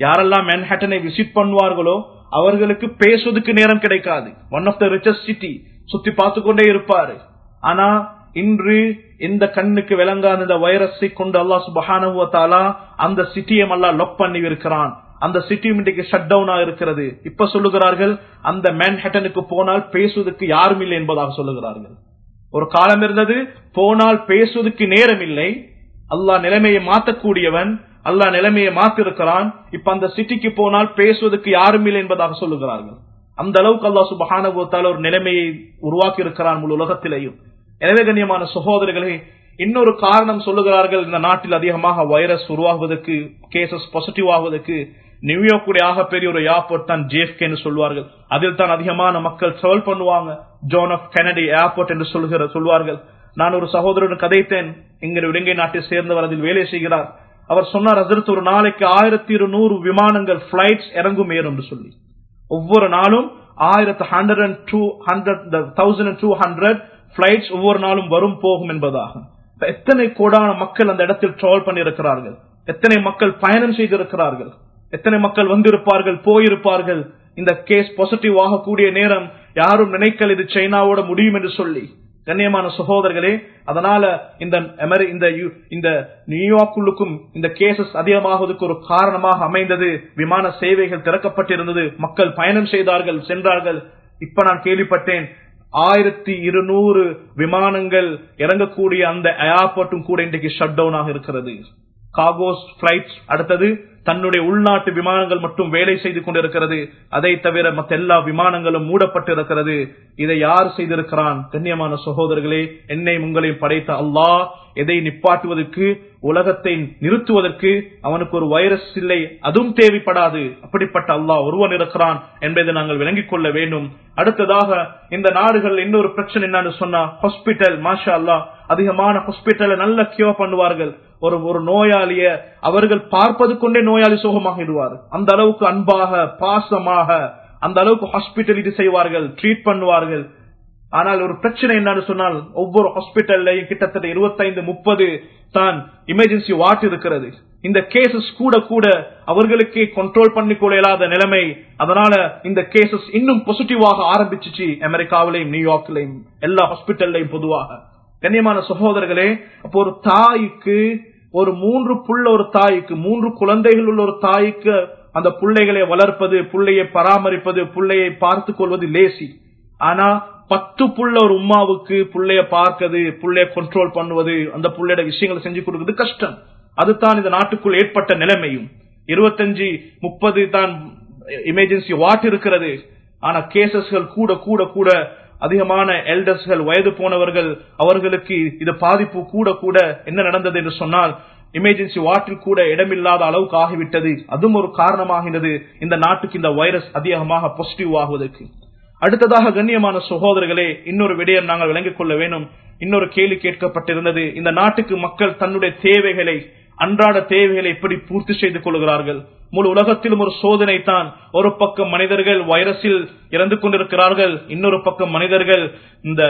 யாரெல்லாம் மேன்ஹட்டனை விசிட் பண்ணுவார்களோ அவர்களுக்கு பேசுவதற்கு நேரம் கிடைக்காது one of the richest city சுத்தி பார்த்து கொண்டே இருப்பாரு ஆனா இன்று இந்த கண்ணுக்கு விளங்காத இந்த வைரஸை கொண்டு அல்லாஹ் சுபஹானுவத்தாலா அந்த சிட்டியை எல்லாம் லாக் பண்ணி இருக்கிறான் அந்த சிட்டியும் இன்றைக்கு ஷட் டவுனா இருக்கிறது இப்ப சொல்லுகிறார்கள் அந்த மேன்ஹட்டனுக்கு போனால் பேசுவதற்கு யாரும் இல்லை என்பதாக சொல்லுகிறார்கள் ஒரு காலம் இருந்தது போனால் பேசுவதற்கு நேரம் இல்லை அல்லாஹ் நிலைமையை மாற்றக்கூடியவன் அல்லாஹ் நிலைமையை மாத்திருக்கிறான் இப்ப அந்த சிட்டிக்கு போனால் பேசுவதற்கு யாரும் இல்லை என்பதாக சொல்லுகிறார்கள் அந்த அளவுக்கு அல்லாஹ் சுபஹானுவத்தால ஒரு நிலைமையை உருவாக்கி இருக்கிறான் முழு உலகத்திலேயும் எனவே கண்ணியமான சகோதரர்களே இன்னொரு காரணம் சொல்லுகிறார்கள் இந்த நாட்டில் அதிகமாக வைரஸ் உருவாகுவதற்கு கேசஸ் பாசிட்டிவ் ஆகுவதற்கு நியூயார்க்குடைய ஆகப்பெரிய ஒரு ஏர்போர்ட் தான் ஜேஎஃப்கேன்னு சொல்வார்கள் அதில் தான் அதிகமான மக்கள் டிராவல் பண்ணுவாங்க ஜோன் ஆஃப் கெனடி ஏர்போர்ட் என்று சொல்லுகிற சொல்வார்கள் நான் ஒரு சகோதரன் கதைத்தேன் இங்க இலங்கை நாட்டை சேர்ந்தவர் அதில் வேலை செய்கிறார் அவர் சொன்னார் அதற்கு ஒரு நாளைக்கு ஆயிரத்தி இருநூறு விமானங்கள் பிளைட்ஸ் இறங்கும் ஏறும் என்று சொல்லி ஒவ்வொரு நாளும் ஆயிரத்து hundred and two hundred thousand and two hundred flights ஒவ்வொரு நாளும் வரும் போகும் என்பதாக எத்தனை கோடான மக்கள் அந்த இடத்தில் டிராவல் பண்ணியிருக்கிறார்கள் எத்தனை மக்கள் பயணம் செய்திருக்கிறார்கள் எத்தனை மக்கள் வந்திருப்பார்கள் போயிருப்பார்கள் இந்த கேஸ் பாசிட்டிவ் ஆகக்கூடிய நேரம் யாரும் நினைக்கல் இது சைனாவோட முடியும் என்று சொல்லி கண்ணியமான சகோதரர்களே அதனால இந்த அமெரி இந்த இந்த நியூயார்க்குள்ளுக்கும் இந்த கேசஸ் அதிகமாவதற்கு ஒரு காரணமாக அமைந்தது விமான சேவைகள் திறக்கப்பட்டிருந்தது மக்கள் பயணம் செய்தார்கள் சென்றார்கள் இப்ப நான் கேள்விப்பட்டேன் ஆயிரத்தி இருநூறு விமானங்கள் இறங்கக்கூடிய அந்த ஏர்போர்ட்டும் கூட இன்றைக்கு ஷட் டவுன் ஆக இருக்கிறது காகோஸ் பிளைட்ஸ் அடுத்தது தன்னுடைய உள்நாட்டு விமானங்கள் மட்டும் வேலை செய்து கொண்டிருக்கிறது அதை தவிர மற்ற எல்லா விமானங்களும் மூடப்பட்டிருக்கிறது இதை யார் செய்திருக்கிறான் கண்ணியமான சகோதரர்களே என்னை உங்களையும் படைத்த அல்லாஹ் எதை நிப்பாட்டுவதற்கு உலகத்தை நிறுத்துவதற்கு அவனுக்கு ஒரு வைரஸ் இல்லை அதுவும் தேவைப்படாது அப்படிப்பட்ட அல்லாஹ் ஒருவன் இருக்கிறான் என்பதை நாங்கள் விளங்கிக் கொள்ள வேண்டும் அடுத்ததாக இந்த நாடுகள் இன்னொரு பிரச்சனை என்னன்னு சொன்னா ஹாஸ்பிட்டல் மாஷா அல்லா அதிகமான ஹாஸ்பிட்டல நல்ல கியூர் பண்ணுவார்கள் ஒரு ஒரு நோயாளிய அவர்கள் பார்ப்பது கொண்டே நோயாளி சுகமாகிடுவார் அந்த அளவுக்கு அன்பாக பாசமாக அந்த அளவுக்கு ஹாஸ்பிட்டலிட்டி செய்வார்கள் ட்ரீட் பண்ணுவார்கள் ஆனால் ஒரு பிரச்சனை என்னன்னு சொன்னால் ஒவ்வொரு ஹாஸ்பிட்டல்லையும் கிட்டத்தட்ட இருபத்தைந்து முப்பது தான் எமர்ஜென்சி வாட் இருக்கிறது இந்த கேசஸ் கூட கூட அவர்களுக்கே கண்ட்ரோல் பண்ணிக்கொள்ள இயலாத நிலைமை அதனால இந்த கேசஸ் இன்னும் பாசிட்டிவாக ஆரம்பிச்சிச்சு அமெரிக்காவிலையும் நியூயார்க்லையும் எல்லா ஹாஸ்பிட்டல்லையும் பொதுவாக கண்ணியமான சகோதரர்களே அப்போ ஒரு தாய்க்கு ஒரு மூன்று புள்ள ஒரு தாய்க்கு மூன்று குழந்தைகள் உள்ள ஒரு தாய்க்கு அந்த பிள்ளைகளை வளர்ப்பது பிள்ளையை பராமரிப்பது பிள்ளையை பார்த்துக் கொள்வது லேசி ஆனா பத்து புள்ள ஒரு உமாவுக்கு பிள்ளைய பார்க்கிறது பிள்ளைய கண்ட்ரோல் பண்ணுவது அந்த பிள்ளையோட விஷயங்களை செஞ்சு கொடுக்கிறது கஷ்டம் அதுதான் இந்த நாட்டுக்குள் ஏற்பட்ட நிலைமையும் இருபத்தஞ்சு முப்பது தான் எமர்ஜென்சி வாட் இருக்கிறது ஆனா கேசஸ்கள் கூட கூட கூட அதிகமான எல்டர்ஸ்கள் வயது போனவர்கள் அவர்களுக்கு இது பாதிப்பு கூட கூட என்ன நடந்தது என்று சொன்னால் எமர்ஜென்சி வாட்டில் கூட இடமில்லாத அளவுக்கு ஆகிவிட்டது அதுவும் ஒரு காரணமாகின்றது இந்த நாட்டுக்கு இந்த வைரஸ் அதிகமாக பாசிட்டிவ் ஆகுவதற்கு அடுத்ததாக கண்ணியமான சகோதரர்களே இன்னொரு விடயம் நாங்கள் விளங்கிக் கொள்ள வேண்டும் இன்னொரு கேள்வி கேட்கப்பட்டிருந்தது இந்த நாட்டுக்கு மக்கள் தன்னுடைய தேவைகளை அன்றாட தேவைகளை எப்படி பூர்த்தி செய்து கொள்கிறார்கள் முழு உலகத்திலும் ஒரு சோதனை தான் ஒரு பக்கம் மனிதர்கள் வைரஸில் இறந்து கொண்டிருக்கிறார்கள் இன்னொரு பக்கம் மனிதர்கள் இந்த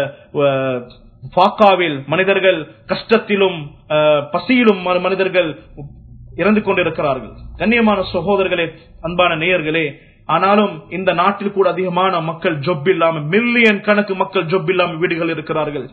பாக்காவில் மனிதர்கள் கஷ்டத்திலும் பசியிலும் மனிதர்கள் இறந்து கொண்டிருக்கிறார்கள் கண்ணியமான சகோதரர்களே அன்பான நேயர்களே ஆனாலும் இந்த நாட்டில் கூட அதிகமான மக்கள் ஜொப் இல்லாம மில்லியன் கணக்கு மக்கள் ஜொப் இல்லாம வீடுகள் இருக்கிறார்கள்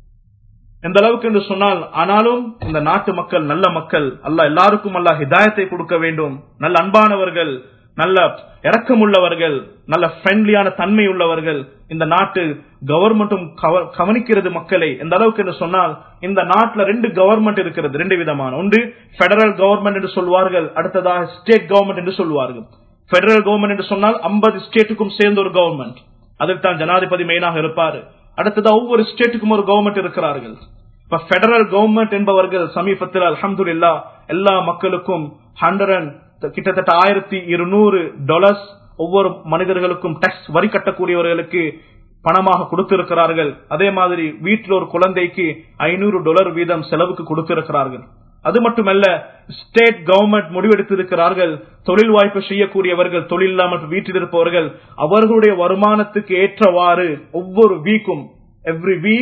எந்த அளவுக்கு என்று சொன்னால் ஆனாலும் இந்த நாட்டு மக்கள் நல்ல மக்கள் அல்ல எல்லாருக்கும் அல்ல ஹிதாயத்தை கொடுக்க வேண்டும் நல்ல அன்பானவர்கள் நல்ல இறக்கமுள்ளவர்கள் நல்ல ஃப்ரெண்ட்லியான தன்மை உள்ளவர்கள் இந்த நாட்டு கவர்மெண்ட்டும் கவனிக்கிறது மக்களை எந்த அளவுக்கு என்று சொன்னால் இந்த நாட்டில் ரெண்டு கவர்மெண்ட் இருக்கிறது ரெண்டு விதமான ஒன்று பெடரல் கவர்மெண்ட் என்று சொல்வார்கள் அடுத்ததாக ஸ்டேட் கவர்மெண்ட் என்று சொல்வார்கள் பெடரல் கவர்மெண்ட் என்று சொன்னால் ஐம்பது ஸ்டேட்டுக்கும் சேர்ந்த ஒரு கவர்மெண்ட் அதில் தான் ஜனாதிபதி மெயினாக இருப்பாரு அடுத்ததா ஒவ்வொரு ஸ்டேட்டுக்கும் ஒரு கவர்மெண்ட் இருக்கிறார்கள் இப்ப பெடரல் கவர்மெண்ட் என்பவர்கள் சமீபத்தில் அலமது இல்லா எல்லா மக்களுக்கும் ஹண்ட்ரட் கிட்டத்தட்ட ஆயிரத்தி இருநூறு டாலர்ஸ் ஒவ்வொரு மனிதர்களுக்கும் டேக்ஸ் வரி கட்டக்கூடியவர்களுக்கு பணமாக கொடுத்திருக்கிறார்கள் அதே மாதிரி வீட்டில் ஒரு குழந்தைக்கு ஐநூறு டாலர் வீதம் செலவுக்கு கொடுத்திருக்கிறார்கள் அது மட்டுமல்ல ஸ்டேட் கவர்மெண்ட் முடிவெடுத்திருக்கிறார்கள் தொழில் வாய்ப்பு செய்யக்கூடியவர்கள் தொழில் இல்லாமல் வீட்டில் இருப்பவர்கள் அவர்களுடைய வருமானத்துக்கு ஏற்றவாறு ஒவ்வொரு வீக்கும் எவ்ரி வீக்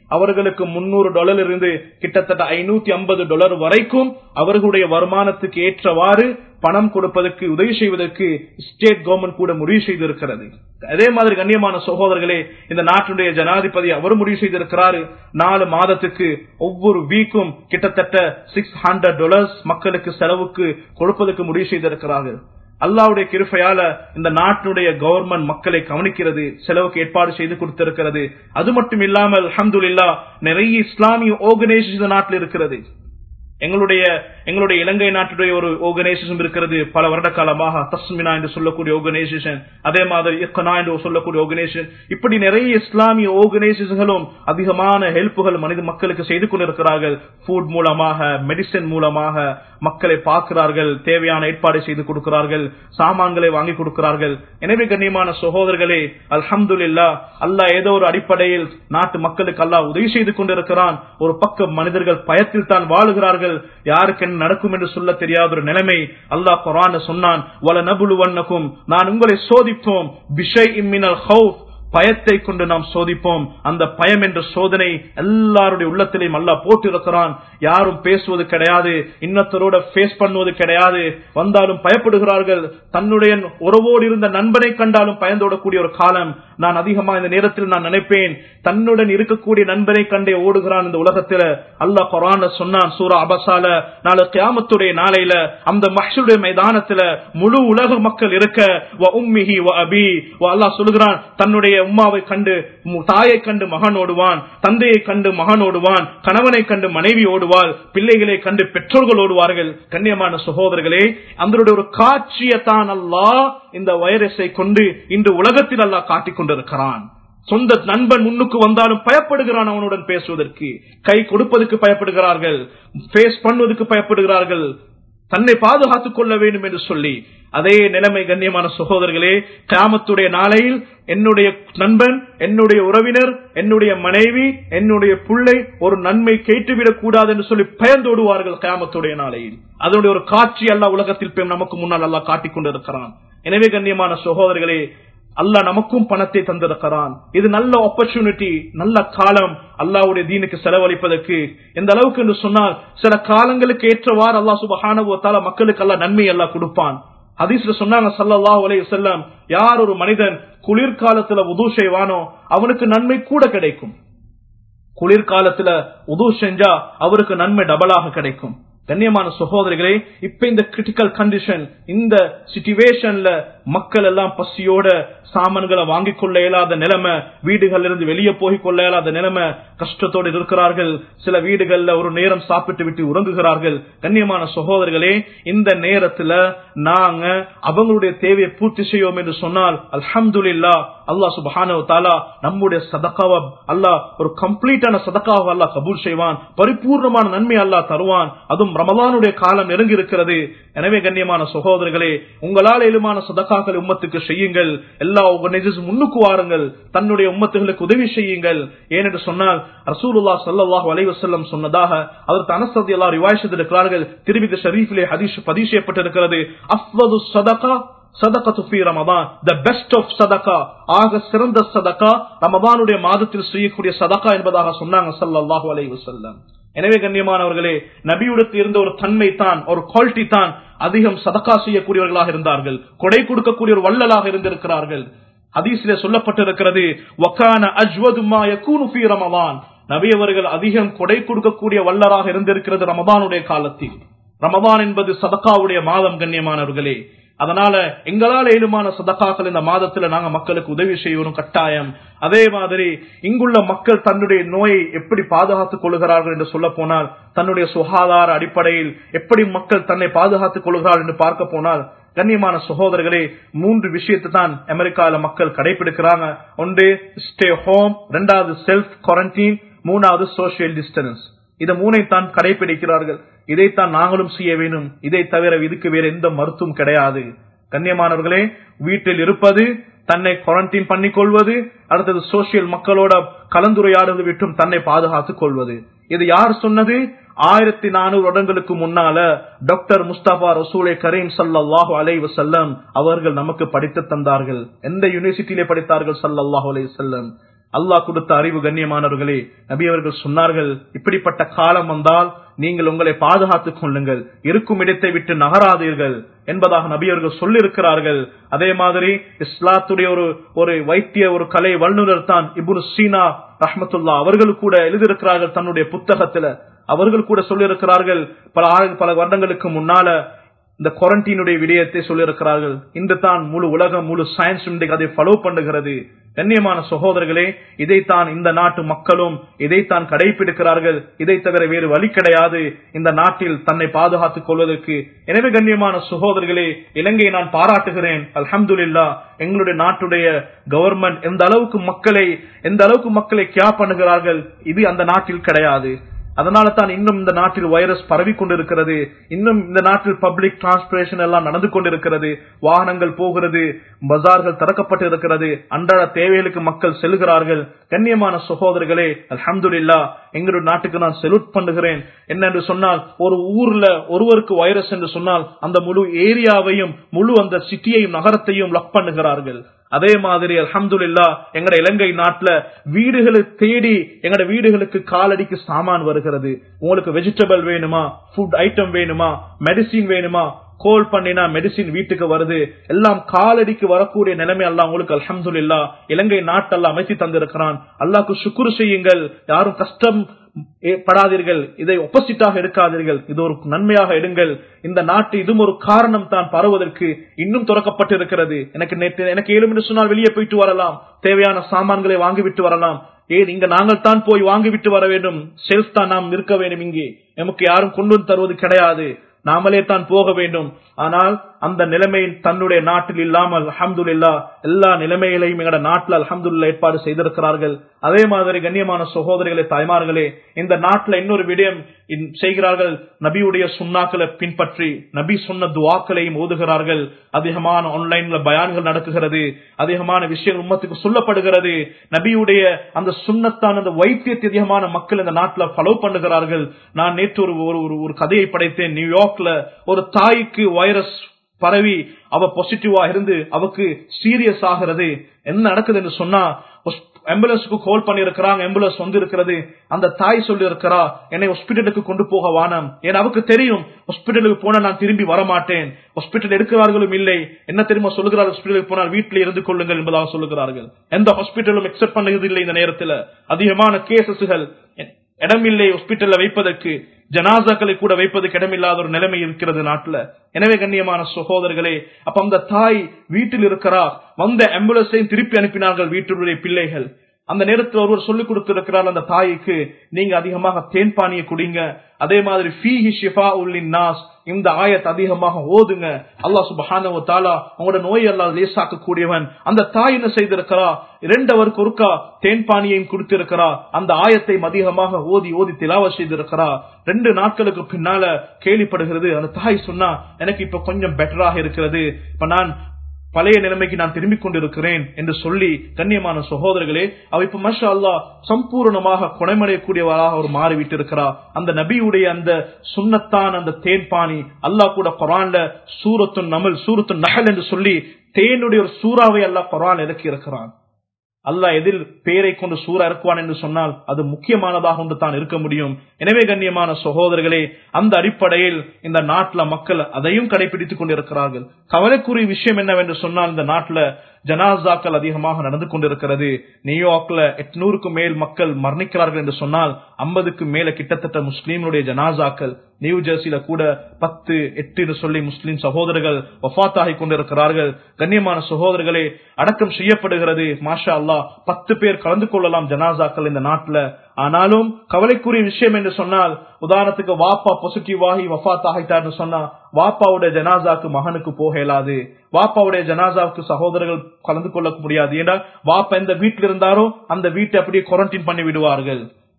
அவர்களுக்கு முன்னூறு டாலர் இருந்து கிட்டத்தட்ட ஐநூத்தி ஐம்பது டாலர் வரைக்கும் அவர்களுடைய வருமானத்துக்கு ஏற்றவாறு பணம் கொடுப்பதற்கு உதவி செய்வதற்கு ஸ்டேட் கவர்மெண்ட் கூட முடிவு செய்திருக்கிறது அதே மாதிரி கண்ணியமான சகோதரர்களே இந்த நாட்டுடைய ஜனாதிபதி அவர் முடிவு செய்திருக்கிறாரு நாலு மாதத்துக்கு ஒவ்வொரு வீக்கும் கிட்டத்தட்ட சிக்ஸ் ஹண்ட்ரட் டாலர்ஸ் மக்களுக்கு செலவுக்கு கொடுப்பதற்கு முடிவு செய்திருக்கிறார்கள் அல்லாவுடைய கிருப்பையால இந்த நாட்டினுடைய கவர்மெண்ட் மக்களை கவனிக்கிறது செலவுக்கு ஏற்பாடு செய்து கொடுத்திருக்கிறது அது மட்டும் இல்லாமல் அஹமதுல்லா நிறைய இஸ்லாமிய ஆர்கனைசேஷன் நாட்டில் இருக்கிறது எங்களுடைய எங்களுடைய இலங்கை நாட்டுடைய ஒரு ஆர்கனைசேஷன் இருக்கிறது பல வருட காலமாக தஸ்மினா என்று சொல்லக்கூடிய ஆர்கனைசேஷன் அதே மாதிரி இக்கனா என்று சொல்லக்கூடிய ஆர்கனைசேஷன் இப்படி நிறைய இஸ்லாமிய ஆர்கனைசேஷன்களும் அதிகமான ஹெல்ப்புகள் மனித மக்களுக்கு செய்து கொண்டிருக்கிறார்கள் ஃபுட் மூலமாக மெடிசன் மூலமாக மக்களை பார்க்கிறார்கள் தேவையான ஏற்பாடு செய்து கொடுக்கிறார்கள் சாமான்களை வாங்கி கொடுக்கிறார்கள் எனவே கண்ணியமான சகோதரர்களே அல்ஹம்துல்லா அல்லாஹ் ஏதோ ஒரு அடிப்படையில் நாட்டு மக்களுக்கு அல்லாஹ் உதவி செய்து கொண்டிருக்கிறான் ஒரு பக்கம் மனிதர்கள் பயத்தில் தான் வாழுகிறார்கள் யாருக்கு என்ன நடக்கும் என்று சொல்ல தெரியாத ஒரு நிலைமை அல்லாஹ் குரான் சொன்னான் வல நபுலுவன்னக்கும் நான் உங்களை சோதிப்போம் பிஷை இம்மினல் ஹவுப் பயத்தை கொண்டு நாம் சோதிப்போம் அந்த பயம் என்ற சோதனை எல்லாருடைய உள்ளத்திலையும் அல்லா போட்டு இருக்கிறான் யாரும் பேசுவது கிடையாது இன்னத்தரோட பேஸ் பண்ணுவது கிடையாது வந்தாலும் பயப்படுகிறார்கள் தன்னுடைய உறவோடு இருந்த நண்பனை கண்டாலும் பயந்தோடக்கூடிய ஒரு காலம் நான் அதிகமா இந்த நேரத்தில் நான் நினைப்பேன் தன்னுடன் இருக்கக்கூடிய நண்பனை கண்டே ஓடுகிறான் இந்த உலகத்துல அல்லா குரான் சொன்னான் சூரா அபசால நாளை கியாமத்துடைய நாளையில அந்த மஹ்ஷுடைய மைதானத்துல முழு உலக மக்கள் இருக்க வ உம்மிஹி வ அபி வ அல்லாஹ் சொல்லுகிறான் தன்னுடைய உம்மாவை கண்டு தாயை கண்டு மகன் ஓடுவான் தந்தையை கண்டு மகன் ஓடுவான் கணவனை கண்டு மனைவி ஓடுவாள் பிள்ளைகளை கண்டு பெற்றோர்கள் ஓடுவார்கள் கண்ணியமான சகோதரர்களே அந்த ஒரு காட்சியத்தான் அல்லாஹ் இந்த வைரஸை கொண்டு இன்று உலகத்தில் அல்லாஹ் காட்டிக் கொண்டிருக்கிறான் சொந்த நண்பன் முன்னுக்கு வந்தாலும் பயப்படுகிறான் அவனுடன் பேசுவதற்கு கை கொடுப்பதற்கு பயப்படுகிறார்கள் பேஸ் பண்ணுவதற்கு பயப்படுகிறார்கள் தன்னை பாதுகாத்துக் கொள்ள வேண்டும் என்று சொல்லி அதே நிலைமை கண்ணியமான சகோதரர்களே கிராமத்துடைய நாளையில் என்னுடைய நண்பன் என்னுடைய உறவினர் என்னுடைய மனைவி என்னுடைய பிள்ளை ஒரு நன்மை கேட்டுவிடக் கூடாது என்று சொல்லி பயந்தோடுவார்கள் கிராமத்துடைய நாளையில் அதனுடைய ஒரு காட்சி அல்ல உலகத்தில் நமக்கு முன்னால் அல்லா காட்டிக் கொண்டிருக்கிறான் எனவே கண்ணியமான சகோதரர்களே அல்லாஹ் நமக்கும் பணத்தை தந்திருக்கிறான் இது நல்ல ஆப்பர்ச்சுனிட்டி நல்ல காலம் அல்லாவுடைய தீனுக்கு செலவழிப்பதற்கு எந்த அளவுக்கு என்று சொன்னால் சில காலங்களுக்கு ஏற்றவாறு அல்லா சுபஹானுவத்தால மக்களுக்கு அல்ல நன்மை எல்லாம் கொடுப்பான் ஹதீஸ்ல சொன்னாங்க சல்லாஹ் அலைய செல்லம் யார் ஒரு மனிதன் குளிர்காலத்துல உது செய்வானோ அவனுக்கு நன்மை கூட கிடைக்கும் குளிர்காலத்துல உது செஞ்சா அவருக்கு நன்மை டபுளாக கிடைக்கும் கண்ணியமான சகோதரிகளே இப்ப இந்த கிரிட்டிக்கல் கண்டிஷன் இந்த சிச்சுவேஷன்ல மக்கள் எல்லாம் பசியோட சாமான்களை வாங்கிக் கொள்ள இயலாத நிலைமை வீடுகள் இருந்து வெளியே போய் கொள்ள இயலாத நிலைமை கஷ்டத்தோடு இருக்கிறார்கள் சில வீடுகள்ல ஒரு நேரம் சாப்பிட்டு விட்டு உறங்குகிறார்கள் கண்ணியமான சகோதரர்களே இந்த நேரத்துல நாங்க அவங்களுடைய தேவையை பூர்த்தி செய்வோம் என்று சொன்னால் அல்ஹம்துல்லா அல்லாஹ் சுபஹானோ தாலா நம்முடைய சதக்காவ அல்லாஹ் ஒரு கம்ப்ளீட்டான சதக்காவை அல்லாஹ் கபூல் செய்வான் பரிபூர்ணமான நன்மை அல்லாஹ் தருவான் அதுவும் ரமலானுடைய காலம் நெருங்கி இருக்கிறது எனவே கண்ணியமான சகோதரர்களே உங்களால் எழுமான சதக்காக்கள் உம்மத்துக்கு செய்யுங்கள் எல்லா ஆர்கனைசேஷன் முன்னுக்கு வாருங்கள் தன்னுடைய உம்மத்துகளுக்கு உதவி செய்யுங்கள் ஏனென்று சொன்னால் ரசூலுல்லா சல்லாஹ் அலைவசல்லம் சொன்னதாக அதற்கு அனசதி எல்லா ரிவாய்ஸ் இருக்கிறார்கள் திருவித ஷரீஃபிலே ஹதீஷ் பதிவு செய்யப்பட்டிருக்கிறது அஃவது சதகா சதகத்து ஃபி ரமதான் த பெஸ்ட் ஆஃப் சதகா ஆக சிறந்த சதகா ரமதானுடைய மாதத்தில் செய்யக்கூடிய சதகா என்பதாக சொன்னாங்க சல்லாஹூ அலைஹி வஸல்லம் எனவே கண்ணியமானவர்களே நபியுடத்து இருந்த ஒரு தன்மை தான் ஒரு குவாலிட்டி தான் அதிகம் சதக்கா செய்யக்கூடியவர்களாக இருந்தார்கள் கொடை கொடுக்கக்கூடிய ஒரு வள்ளலாக இருந்திருக்கிறார்கள் ஹதீஸிலே சொல்லப்பட்டிருக்கிறது வக்கான அஜ்வதுமா யகூனு ஃபீ ரமதான் நபி அவர்கள் அதிகம் கொடை கொடுக்கக்கூடிய வல்லராக இருந்திருக்கிறது ரமதானுடைய காலத்தில் ரமதான் என்பது சதக்காவுடைய மாதம் கண்ணியமானவர்களே அதனால எங்களால் ஏழுமான சதக்காக்கள் இந்த மாதத்துல நாங்க மக்களுக்கு உதவி செய்யணும் கட்டாயம் அதே மாதிரி இங்குள்ள மக்கள் தன்னுடைய நோயை எப்படி பாதுகாத்துக் கொள்கிறார்கள் என்று சொல்ல போனால் தன்னுடைய சுகாதார அடிப்படையில் எப்படி மக்கள் தன்னை பாதுகாத்துக் கொள்கிறார்கள் என்று பார்க்க போனால் கண்ணியமான சகோதரர்களே மூன்று விஷயத்தை தான் அமெரிக்கால மக்கள் கடைபிடிக்கிறாங்க ஒன்று ஸ்டே ஹோம் ரெண்டாவது செல்ஃப் குவாரண்டைன் மூணாவது சோசியல் டிஸ்டன்ஸ் இதை மூனை தான் கடைபிடிக்கிறார்கள் இதைத்தான் நாங்களும் செய்ய வேண்டும் இதை தவிர இதுக்கு வேற எந்த மருத்துவம் கிடையாது கண்ணியமானவர்களே வீட்டில் இருப்பது தன்னை குவாரண்டைன் பண்ணிக் கொள்வது அடுத்தது சோசியல் மக்களோட கலந்துரையாடுவது விட்டும் தன்னை பாதுகாத்துக் கொள்வது இது யார் சொன்னது ஆயிரத்தி நானூறு வருடங்களுக்கு முன்னால டாக்டர் முஸ்தபா ரசூலை கரீம் சல்லாஹூ அலை வசல்லம் அவர்கள் நமக்கு படித்து தந்தார்கள் எந்த யூனிவர்சிட்டியிலே படித்தார்கள் சல்லாஹூ அலை வல்லம் அல்லாஹ் கொடுத்த அறிவு கண்ணியமானவர்களே நபி அவர்கள் சொன்னார்கள் இப்படிப்பட்ட காலம் வந்தால் நீங்கள் உங்களை பாதுகாத்துக் கொள்ளுங்கள் இருக்கும் இடத்தை விட்டு நகராதீர்கள் என்பதாக நபி அவர்கள் சொல்லியிருக்கிறார்கள் அதே மாதிரி இஸ்லாத்துடைய ஒரு ஒரு வைத்திய ஒரு கலை வல்லுநர் தான் இபுன் சீனா ரஹமத்துல்லா அவர்கள் கூட எழுதியிருக்கிறார்கள் தன்னுடைய புத்தகத்துல அவர்கள் கூட சொல்லியிருக்கிறார்கள் பல ஆறு- பல வருடங்களுக்கு முன்னால இந்த குவாரண்டீனுடைய விடயத்தை சொல்லியிருக்கிறார்கள் இன்று தான் முழு உலகம் முழு சயின்ஸ் இன்றைக்கு அதை ஃபாலோ பண்ணுகிறது கண்ணியமான சகோதரர்களே இதைத்தான் இந்த நாட்டு மக்களும் இதைத்தான் கடைபிடிக்கிறார்கள் இதை தவிர வேறு வழி கிடையாது இந்த நாட்டில் தன்னை பாதுகாத்துக் கொள்வதற்கு எனவே கண்ணியமான சகோதரர்களே இலங்கையை நான் பாராட்டுகிறேன் அல்ஹம்துலில்லா எங்களுடைய நாட்டுடைய கவர்மெண்ட் எந்த அளவுக்கு மக்களை எந்த அளவுக்கு மக்களை கியா பண்ணுகிறார்கள் இது அந்த நாட்டில் கிடையாது அதனால தான் இன்னும் இந்த நாட்டில் வைரஸ் பரவி கொண்டிருக்கிறது இன்னும் இந்த நாட்டில் பப்ளிக் டிரான்ஸ்பரேஷன் எல்லாம் நடந்து கொண்டிருக்கிறது வாகனங்கள் போகிறது பஜார்கள் திறக்கப்பட்டு இருக்கிறது அன்றாட தேவைகளுக்கு மக்கள் செல்கிறார்கள் கண்ணியமான சகோதரர்களே அல்ஹம்துலில்லா எங்களுடைய நாட்டுக்கு நான் செலூட் பண்ணுகிறேன் என்னென்று சொன்னால் ஒரு ஊர்ல ஒருவருக்கு வைரஸ் என்று சொன்னால் அந்த முழு ஏரியாவையும் முழு அந்த சிட்டியையும் நகரத்தையும் லக் பண்ணுகிறார்கள் அதே மாதிரி அல்ஹம்துலில்லா எங்கட இலங்கை நாட்டுல வீடுகளை தேடி எங்கட வீடுகளுக்கு காலடிக்கு சாமான் வருகிறது உங்களுக்கு வெஜிடபிள் வேணுமா ஃபுட் ஐட்டம் வேணுமா மெடிசின் வேணுமா கோல் பண்ணினா மெடிசின் வீட்டுக்கு வருது எல்லாம் காலடிக்கு வரக்கூடிய நிலைமை எல்லாம் உங்களுக்கு அல்ஹம்துலில்லா இலங்கை நாட்டெல்லாம் அமைத்து தந்திருக்கிறான் அல்லாஹ்க்கு சுக்குரு செய்யுங்கள் யாரும் கஷ்டம் ஏ- படாதீர்கள் இதை ஒப்போசிட்டாக எடுக்காதீர்கள் இது ஒரு நன்மையாக எடுங்கள் இந்த நாட்டு இதுவும் ஒரு காரணம் தான் பரவுவதற்கு இன்னும் திறக்கப்பட்டிருக்கிறது எனக்கு நேற்று எனக்கு ஏழு மணி சொன்னால் வெளியே போயிட்டு வரலாம் தேவையான சாமான்களை வாங்கிவிட்டு வரலாம் ஏன் இங்க நாங்கள் தான் போய் வாங்கிவிட்டு வர வேண்டும் செல்ஃப் தான் நாம் இருக்க வேண்டும் இங்கே நமக்கு யாரும் கொண்டு வந்து தருவது கிடையாது நாமளே தான் போக வேண்டும் ஆனால் அந்த நிலைமை தன்னுடைய நாட்டில் இல்லாமல் அல்ஹம்துலில்லா எல்லா நிலைமைகளையும் எங்கட நாட்டில் அல்ஹம்துலில்லா ஏற்பாடு செய்திருக்கிறார்கள் அதே மாதிரி கண்ணியமான சகோதரிகளே தாய்மார்களே இந்த நாட்டில் இன்னொரு விடயம் இன்- செய்கிறார்கள் நபியுடைய சுண்ணாக்களை பின்பற்றி நபி சொன்ன துவாக்களையும் ஓதுகிறார்கள் அதிகமான ஆன்லைன்ல பயான்கள் நடக்குகிறது அதிகமான விஷயங்கள் உம்மத்துக்கு சொல்லப்படுகிறது நபியுடைய அந்த சுண்ணத்தான அந்த வைத்தியத்தை அதிகமான மக்கள் இந்த நாட்டில் ஃபாலோ பண்ணுகிறார்கள் நான் நேற்று ஒரு ஒரு- ஒரு ஒரு கதையை படைத்தேன் நியூயார்க்ல ஒரு தாய்க்கு வைரஸ் பரவி அவ பாசிட்டிவா இருந்து அவக்கு சீரியஸ் ஆகிறது என்ன நடக்குது என்று சொன்னா ஆம்புலன்ஸுக்கு கால் பண்ணி இருக்கிறாங்க ஆம்புலன்ஸ் வந்து இருக்கிறது அந்த தாய் சொல்லி இருக்கிறா என்னை ஹாஸ்பிட்டலுக்கு கொண்டு போக வானம் ஏன்னா அவருக்கு தெரியும் ஹாஸ்பிட்டலுக்கு போனா நான் திரும்பி வரமாட்டேன் ஹாஸ்பிட்டல் எடுக்கிறார்களும் இல்லை என்ன தெரியுமா சொல்லுகிறார்கள் ஹாஸ்பிட்டலுக்கு போனால் வீட்டில் இருந்து கொள்ளுங்கள் என்பதாக சொல்லுகிறார்கள் எந்த ஹாஸ்பிட்டலும் எக்ஸெப்ட் பண்ணுவது இல்லை இந்த நேரத்தில் அதிகமான கேசஸ்கள் இடமில்லை ஹாஸ்பிட்டல்ல வைப்பதற்கு ஜனாசாக்களை கூட வைப்பதற்கு இடமில்லாத ஒரு நிலைமை இருக்கிறது நாட்டுல எனவே கண்ணியமான சகோதரர்களே அப்ப அந்த தாய் வீட்டில் இருக்கிறா வந்த ஆம்புலன்ஸையும் திருப்பி அனுப்பினார்கள் வீட்டுடைய பிள்ளைகள் அந்த நேரத்தில் ஒருவர் சொல்லிக் கொடுத்திருக்கிறார் அந்த தாய்க்கு நீங்க அதிகமாக தேன்பானியை குடிங்க அதே மாதிரி ஃபீஹி ஷிஃபா உல்லின் நாஸ் இந்த ஆயத் அதிகமாக ஓதுங்க அல்லாஹ் சுபஹானஹு தஆலா உங்களோட நோய் அல்லாஹ் லேசாக்க கூடியவன் அந்த தாய் என்ன செய்திருக்கிறா இரண்டவருக்கு ஒருக்கா தேன்பானியையும் கொடுத்திருக்கிறா அந்த ஆயத்தை அதிகமாக ஓதி ஓதி திலாவ செய்திருக்கிறா ரெண்டு நாட்களுக்கு பின்னால கேள்விப்படுகிறது அந்த தாய் சொன்னா எனக்கு இப்ப கொஞ்சம் பெட்டராக இருக்கிறது இப்ப நான் பழைய நிலைமைக்கு நான் திரும்பிக் கொண்டிருக்கிறேன் என்று சொல்லி கண்ணியமான சகோதரர்களே அவ இப்ப மஷா அல்லா சம்பூர்ணமாக குணமடையக்கூடியவராக அவர் மாறிவிட்டிருக்கிறார் அந்த நபியுடைய அந்த சுண்ணத்தான் அந்த தேன்பாணி அல்லாஹ் கூட குரான்ல சூரத்து நமல் சூரத்து நகல் என்று சொல்லி தேனுடைய ஒரு சூறாவை அல்லாஹ் குரான் இறக்கி இருக்கிறான் அல்லாஹ் எதில் பெயரை கொண்டு சூற இறக்குவான் என்று சொன்னால் அது முக்கியமானதாக ஒன்று தான் இருக்க முடியும் எனவே கண்ணியமான சகோதரர்களே அந்த அடிப்படையில் இந்த நாட்டுல மக்கள் அதையும் கடைபிடித்துக் கொண்டிருக்கிறார்கள் கவலைக்குரிய விஷயம் என்னவென்று சொன்னால் இந்த நாட்டுல ஜனாசாக்கள் அதிகமாக நடந்து கொண்டிருக்கிறது நியூயார்க்ல எட்நூறுக்கும் மேல் மக்கள் மரணிக்கிறார்கள் என்று சொன்னால் ஐம்பதுக்கு மேல கிட்டத்தட்ட முஸ்லீம்களுடைய ஜனாசாக்கள் நியூ ஜெர்சியில கூட பத்து எட்டு சொல்லி முஸ்லிம் சகோதரர்கள் வஃத்தாகி கொண்டிருக்கிறார்கள் கண்ணியமான சகோதரர்களே அடக்கம் செய்யப்படுகிறது மாஷா அல்லாஹ் பத்து பேர் கலந்து கொள்ளலாம் ஜனாசாக்கள் இந்த நாட்டுல ஆனாலும் கவலைக்குரிய விஷயம் என்று சொன்னால் உதாரணத்துக்கு வாப்பா பாசிட்டிவ் ஆகி வஃத் ஆகிட்டார்னு சொன்னா வாப்பாவுடைய ஜனாசாக்கு மகனுக்கு போக இயலாது வாப்பாவுடைய ஜனாசாவுக்கு சகோதரர்கள் கலந்து கொள்ள முடியாது ஏன்னா வாப்பா எந்த வீட்டில் இருந்தாரோ அந்த வீட்டை அப்படியே குவாரண்டைன் பண்ணி விடுவார்கள்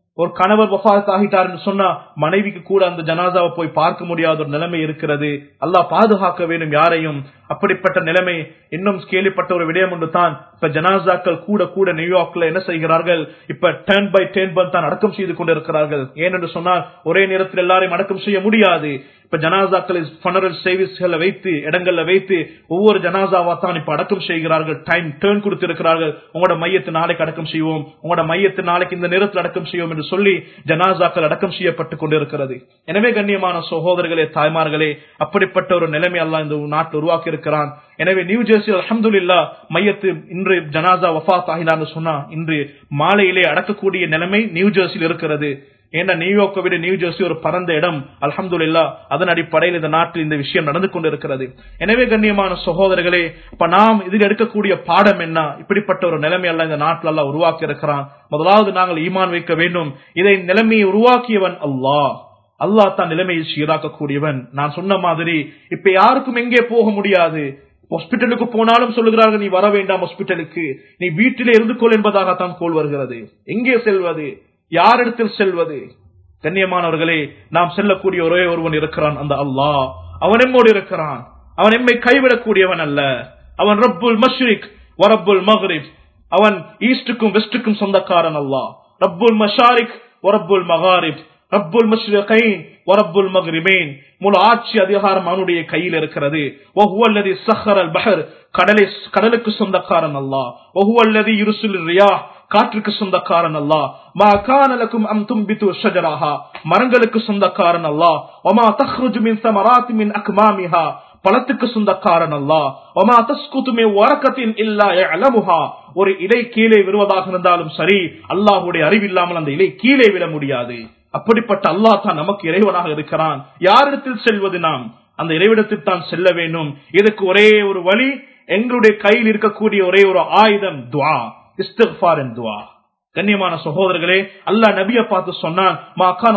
ஒரு கணவர் வஃத் ஆகிட்டாருன்னு சொன்னா மனைவிக்கு கூட அந்த ஜனாசாவை போய் பார்க்க முடியாத ஒரு நிலைமை இருக்கிறது அல்லாஹ் பாதுகாக்க வேண்டும் யாரையும் அப்படிப்பட்ட நிலைமை இன்னும் கேள்விப்பட்ட ஒரு விடயம் ஒன்று தான் இப்ப ஜனாசாக்கள் கூட கூட நியூயார்க்ல என்ன செய்கிறார்கள் இப்ப டேர்ன் பை டேர்ன் பை தான் அடக்கம் செய்து கொண்டிருக்கிறார்கள் ஏனென்று சொன்னால் ஒரே நேரத்தில் எல்லாரையும் அடக்கம் செய்ய முடியாது இப்ப ஜனாசாக்களை ஃபனரல் சர்வீஸ்களை வைத்து இடங்கள்ல வைத்து ஒவ்வொரு ஜனாசாவா தான் இப்ப அடக்கம் செய்கிறார்கள் டைம் டேர்ன் கொடுத்திருக்கிறார்கள் உங்களோட மையத்து நாளைக்கு அடக்கம் செய்வோம் உங்களோட மையத்து நாளைக்கு இந்த நேரத்தில் அடக்கம் செய்வோம் என்று சொல்லி ஜனாசாக்கள் அடக்கம் செய்யப்பட்டுக் கொண்டிருக்கிறது எனவே கண்ணியமான சகோதரர்களே தாய்மார்களே அப்படிப்பட்ட ஒரு நிலைமை எல்லாம் இந்த நாட்டில் உருவாக்கி இருக்கிறான் எனவே நியூ ஜெர்சி அலமதுல்லா மையத்து இன்று ஜனாசா வஃத் ஆகினான்னு சொன்னா இன்று மாலையிலே அடக்கக்கூடிய நிலைமை நியூ ஜெர்சியில் இருக்கிறது ஏன்னா நியூயார்க்கை விட நியூ ஜெர்சி ஒரு பரந்த இடம் அலமதுல்லா அதன் அடிப்படையில் இந்த நாட்டில் இந்த விஷயம் நடந்து கொண்டிருக்கிறது எனவே கண்ணியமான சகோதரர்களே இப்ப நாம் இதில் எடுக்கக்கூடிய பாடம் என்ன இப்படிப்பட்ட ஒரு நிலைமையெல்லாம் இந்த நாட்டில் எல்லாம் உருவாக்கி இருக்கிறான் முதலாவது நாங்கள் ஈமான் வைக்க வேண்டும் இதை நிலைமையை உருவாக்கியவன் அல்லாஹ் அல்லாஹ் தான் நிலைமையை சீராக்கக்கூடியவன் நான் சொன்ன மாதிரி இப்ப யாருக்கும் எங்கே போக முடியாது ஹாஸ்பிட்டலுக்கு போனாலும் சொல்லுகிறார்கள் நீ வர வேண்டாம் ஹாஸ்பிட்டலுக்கு நீ வீட்டிலே இருந்து கொள் என்பதாகத்தான் கோல் வருகிறது எங்கே செல்வது யாரிடத்தில் செல்வது கண்ணியமானவர்களே நாம் செல்லக்கூடிய ஒரே ஒருவன் இருக்கிறான் அந்த அல்லாஹ் அவன் எம்மோடு இருக்கிறான் அவன் எம்மை கைவிடக்கூடியவன் அல்ல அவன் ரப்புல் மஷ்ரிக் வரப்புல் மஹ்ரிப் அவன் ஈஸ்டுக்கும் வெஸ்டுக்கும் சொந்தக்காரன் அல்லாஹ் ரப்புல் மஷாரிக் வரப்புல் மகாரிப் ரப்புல் மஷ்ரிகைன் வரப்புல் மக்ரிபேன் முழு ஆட்சி அதிகாரம் அவனுடைய கையில் இருக்கிறது ஒஹுவல்லதி சஹரல் பஹர் கடலை கடலுக்கு சொந்தக்காரன் அல்லா ஒஹுவல்லதி இருசுல் ரியா காற்றுக்கு சொந்தக்காரன் அல்லா மா கானலக்கும் அம் தும்பித்து ஷஜராஹா மரங்களுக்கு சொந்தக்காரன் அல்லா ஒமா தஹ்ருஜு மின் சமராத்தி மின் அக்மாமிஹா பழத்துக்கு சொந்தக்காரன் அல்லா ஒமா தஸ்குத்துமே வரக்கத்தின் இல்லா அலமுஹா ஒரு இலை கீழே விழுவதாக இருந்தாலும் சரி அல்லாஹுடைய அறிவில்லாமல் அந்த இலை கீழே விழ முடியாது அப்படிப்பட்ட அல்லாஹ் தான் நமக்கு இறைவனாக இருக்கிறான் யாரிடத்தில் செல்வது நாம் அந்த இறைவிடத்தில் தான் செல்ல வேண்டும் இதுக்கு ஒரே ஒரு வழி எங்களுடைய கையில் இருக்கக்கூடிய ஒரே ஒரு ஆயுதம் துவா இஸ்திஃபார் துவா கண்ணியமான சகோதரர்களே அல்லாஹ் நபிய பார்த்து சொன்னான் மாகான்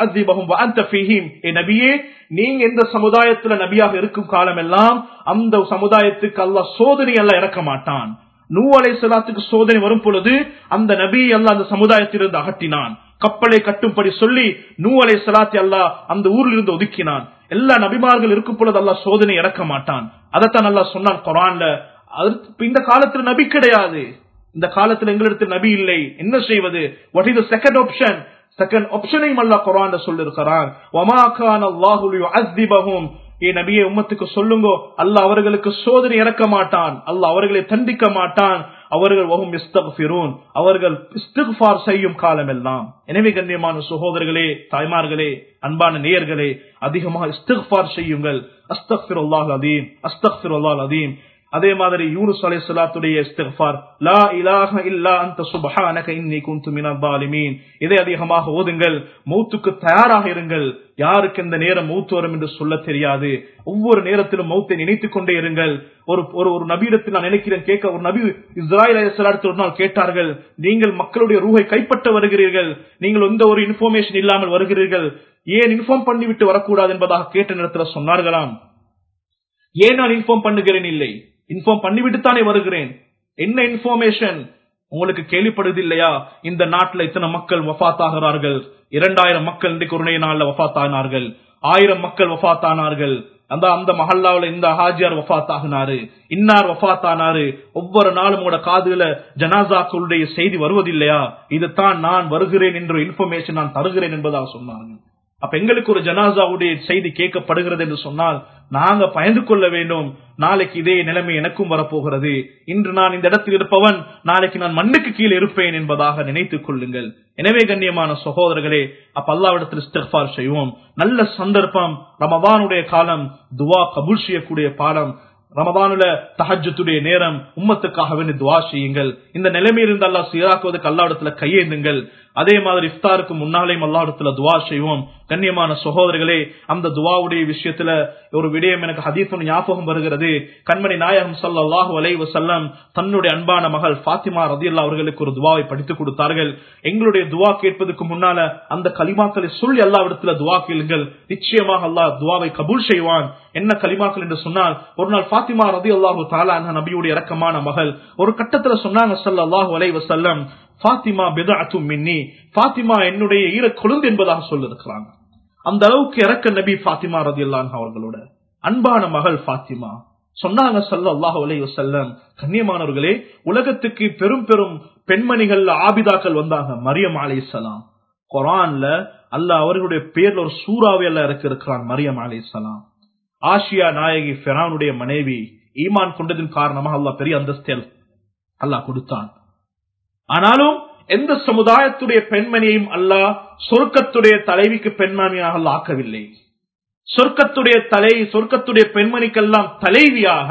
அல்லாஹும் நபியே நீங்க எந்த சமுதாயத்துல நபியாக இருக்கும் காலம் எல்லாம் அந்த சமுதாயத்துக்கு அல்லாஹ் சோதனை எல்லாம் இறக்க மாட்டான் நூ அலை சலாத்துக்கு சோதனை வரும் பொழுது அந்த நபி அல்லா அந்த சமுதாயத்திலிருந்து அகற்றினான் கப்பலை கட்டும்படி சொல்லி நூ அலை சலாத்தி அல்லா அந்த ஊரில் இருந்து ஒதுக்கினான் எல்லா நபிமார்கள் இருக்கும் பொழுது அல்லா சோதனை இறக்க மாட்டான் அதைத்தான் அல்லா சொன்னான் குரான்ல இந்த காலத்துல நபி கிடையாது இந்த காலத்துல எங்களிடத்தில் நபி இல்லை என்ன செய்வது what is second option second ஆப்ஷனையும் அல்லா குரான் சொல்லிருக்கிறான் ஏ நபியை உம்மத்துக்கு சொல்லுங்க அல்ல அவர்களுக்கு சோதனை இறக்க மாட்டான் அல்ல அவர்களை தண்டிக்க மாட்டான் அவர்கள் வகும் இஸ்தகுன் அவர்கள் இஸ்திஃபார் செய்யும் காலம் எல்லாம் எனவே கண்ணியமான சகோதரர்களே தாய்மார்களே அன்பான நேயர்களே அதிகமாக இஸ்திஃபார் செய்யுங்கள் அஸ்தக்ஃபிர் அல்லாஹ் அதீம் அஸ்தக்ஃபிர் அல்லாஹ் அதீம் அதே மாதிரி யூனுஸ் அலை சலாத்துடைய இஸ்திஃபார் லா இலாஹ இல்லா அந்த சுபஹானக இன்னி குந்து மினல் ஸாலிமீன் இதை அதிகமாக ஓதுங்கள் மௌத்துக்கு தயாராக இருங்கள் யாருக்கு இந்த நேரம் மௌத்து வரும் என்று சொல்ல தெரியாது ஒவ்வொரு நேரத்திலும் மௌத்தை நினைத்துக் கொண்டே இருங்கள் ஒரு ஒரு ஒரு நபியிடத்தில் நான் நினைக்கிறேன் கேட்க ஒரு நபி இஸ்ராயல் அலையாத்து ஒரு நாள் கேட்டார்கள் நீங்கள் மக்களுடைய ரூஹை கைப்பற்ற வருகிறீர்கள் நீங்கள் எந்த ஒரு இன்ஃபர்மேஷன் இல்லாமல் வருகிறீர்கள் ஏன் இன்ஃபார்ம் பண்ணிவிட்டு வரக்கூடாது என்பதாக கேட்ட நேரத்தில் சொன்னார்களாம் ஏன் நான் இன்ஃபார்ம் பண்ணுகிறேன் இல்லை இன்ஃபார்ம் பண்ணிவிட்டு தானே வருகிறேன் என்ன இன்ஃபர்மேஷன் உங்களுக்கு கேள்விப்படுது இல்லையா இந்த நாட்டில் இத்தனை மக்கள் வஃத் ஆகிறார்கள் இரண்டாயிரம் மக்கள் இன்றைக்கு ஒரு நாள்ல வஃத் ஆனார்கள் ஆயிரம் மக்கள் வஃத் ஆனார்கள் அந்த அந்த மஹல்லாவில இந்த ஹாஜியார் வஃத் ஆகினாரு இன்னார் வஃத் ஆனாரு ஒவ்வொரு நாளும் உங்களோட காதுல ஜனாசாக்களுடைய செய்தி வருவதில்லையா இதுதான் நான் வருகிறேன் என்ற இன்ஃபர்மேஷன் நான் தருகிறேன் என்பதாக சொன்னாங்க அப்ப எங்களுக்கு ஒரு ஜனாசாவுடைய செய்தி கேட்கப்படுகிறது என்று சொன்னால் நாங்க பயந்து கொள்ள வேண்டும் நாளைக்கு இதே நிலைமை எனக்கும் வரப்போகிறது இன்று நான் இந்த இடத்தில் இருப்பவன் நாளைக்கு நான் மண்ணுக்கு கீழே இருப்பேன் என்பதாக நினைத்துக் கொள்ளுங்கள் எனவே கண்ணியமான சகோதரர்களே அப்ப அல்லாவிடத்தில் இஸ்திஃபார் செய்வோம் நல்ல சந்தர்ப்பம் ரமபானுடைய காலம் துவா கபூல் செய்யக்கூடிய பாடம் ரமபானுல தஹஜத்துடைய நேரம் உம்மத்துக்காக வேண்டி துவா செய்யுங்கள் இந்த நிலைமையிலிருந்து அல்லா சீராக்குவதற்கு அல்லாவிடத்துல கையேந்துங்கள் அதே மாதிரி இஃப்தாருக்கு முன்னாலேயும் அல்லாவிடத்துல துவா செய்வோம் கண்ணியமான சகோதரர்களே அந்த துவாவுடைய விஷயத்துல ஒரு விடயம் எனக்கு ஹதீஸ் ஞாபகம் வருகிறது கண்மணி நாயகம் சல்லாஹூ அலை வசல்லம் தன்னுடைய அன்பான மகள் பாத்திமா ரதியல்லா அவர்களுக்கு ஒரு துவாவை படித்துக் கொடுத்தார்கள் எங்களுடைய துவா கேட்பதற்கு முன்னால அந்த கலிமாக்களை சொல்லி அல்லாவிடத்துல துவா கேளுங்கள் நிச்சயமாக அல்லாஹ் துவாவை கபூல் செய்வான் என்ன கலிமாக்கள் என்று சொன்னால் ஒரு நாள் பாத்திமா ரதி அல்லாஹு தாலா நபியுடைய இறக்கமான மகள் ஒரு கட்டத்துல சொன்னாங்க சல்லாஹூ அலை வசல்லம் ஃபாத்திமா பிதாத்து மின்னி ஃபாத்திமா என்னுடைய ஈர கொழுந்து என்பதாக சொல்லிருக்கிறாங்க அந்த அளவுக்கு இறக்க நபி ஃபாத்திமா ரதி அவர்களோட அன்பான மகள் ஃபாத்திமா சொன்னாங்க சல்லாஹு அலைஹி வஸல்லம் கண்ணியமானவர்களே உலகத்துக்கு பெரும் பெரும் பெண்மணிகள் ஆபிதாக்கள் வந்தாங்க மரியம் அலைஹிஸ்ஸலாம் குரான்ல அல்லாஹ் அவர்களுடைய பேர்ல ஒரு சூறாவை எல்லாம் இறக்க இருக்கிறான் மரியம் அலைஹிஸ்ஸலாம் ஆசியா நாயகி ஃபெரானுடைய மனைவி ஈமான் கொண்டதின் காரணமாக அல்லாஹ் பெரிய அந்தஸ்தில் அல்லாஹ் கொடுத்தான் ஆனாலும் எந்த சமுதாயத்துடைய பெண்மணியையும் அல்லாஹ் சொர்க்கத்துடைய தலைவிக்கு பெண்மணியாக அல்லாஹ் ஆக்கவில்லை சொர்க்கத்துடைய தலை சொர்க்கத்துடைய பெண்மணிக்கெல்லாம் தலைவியாக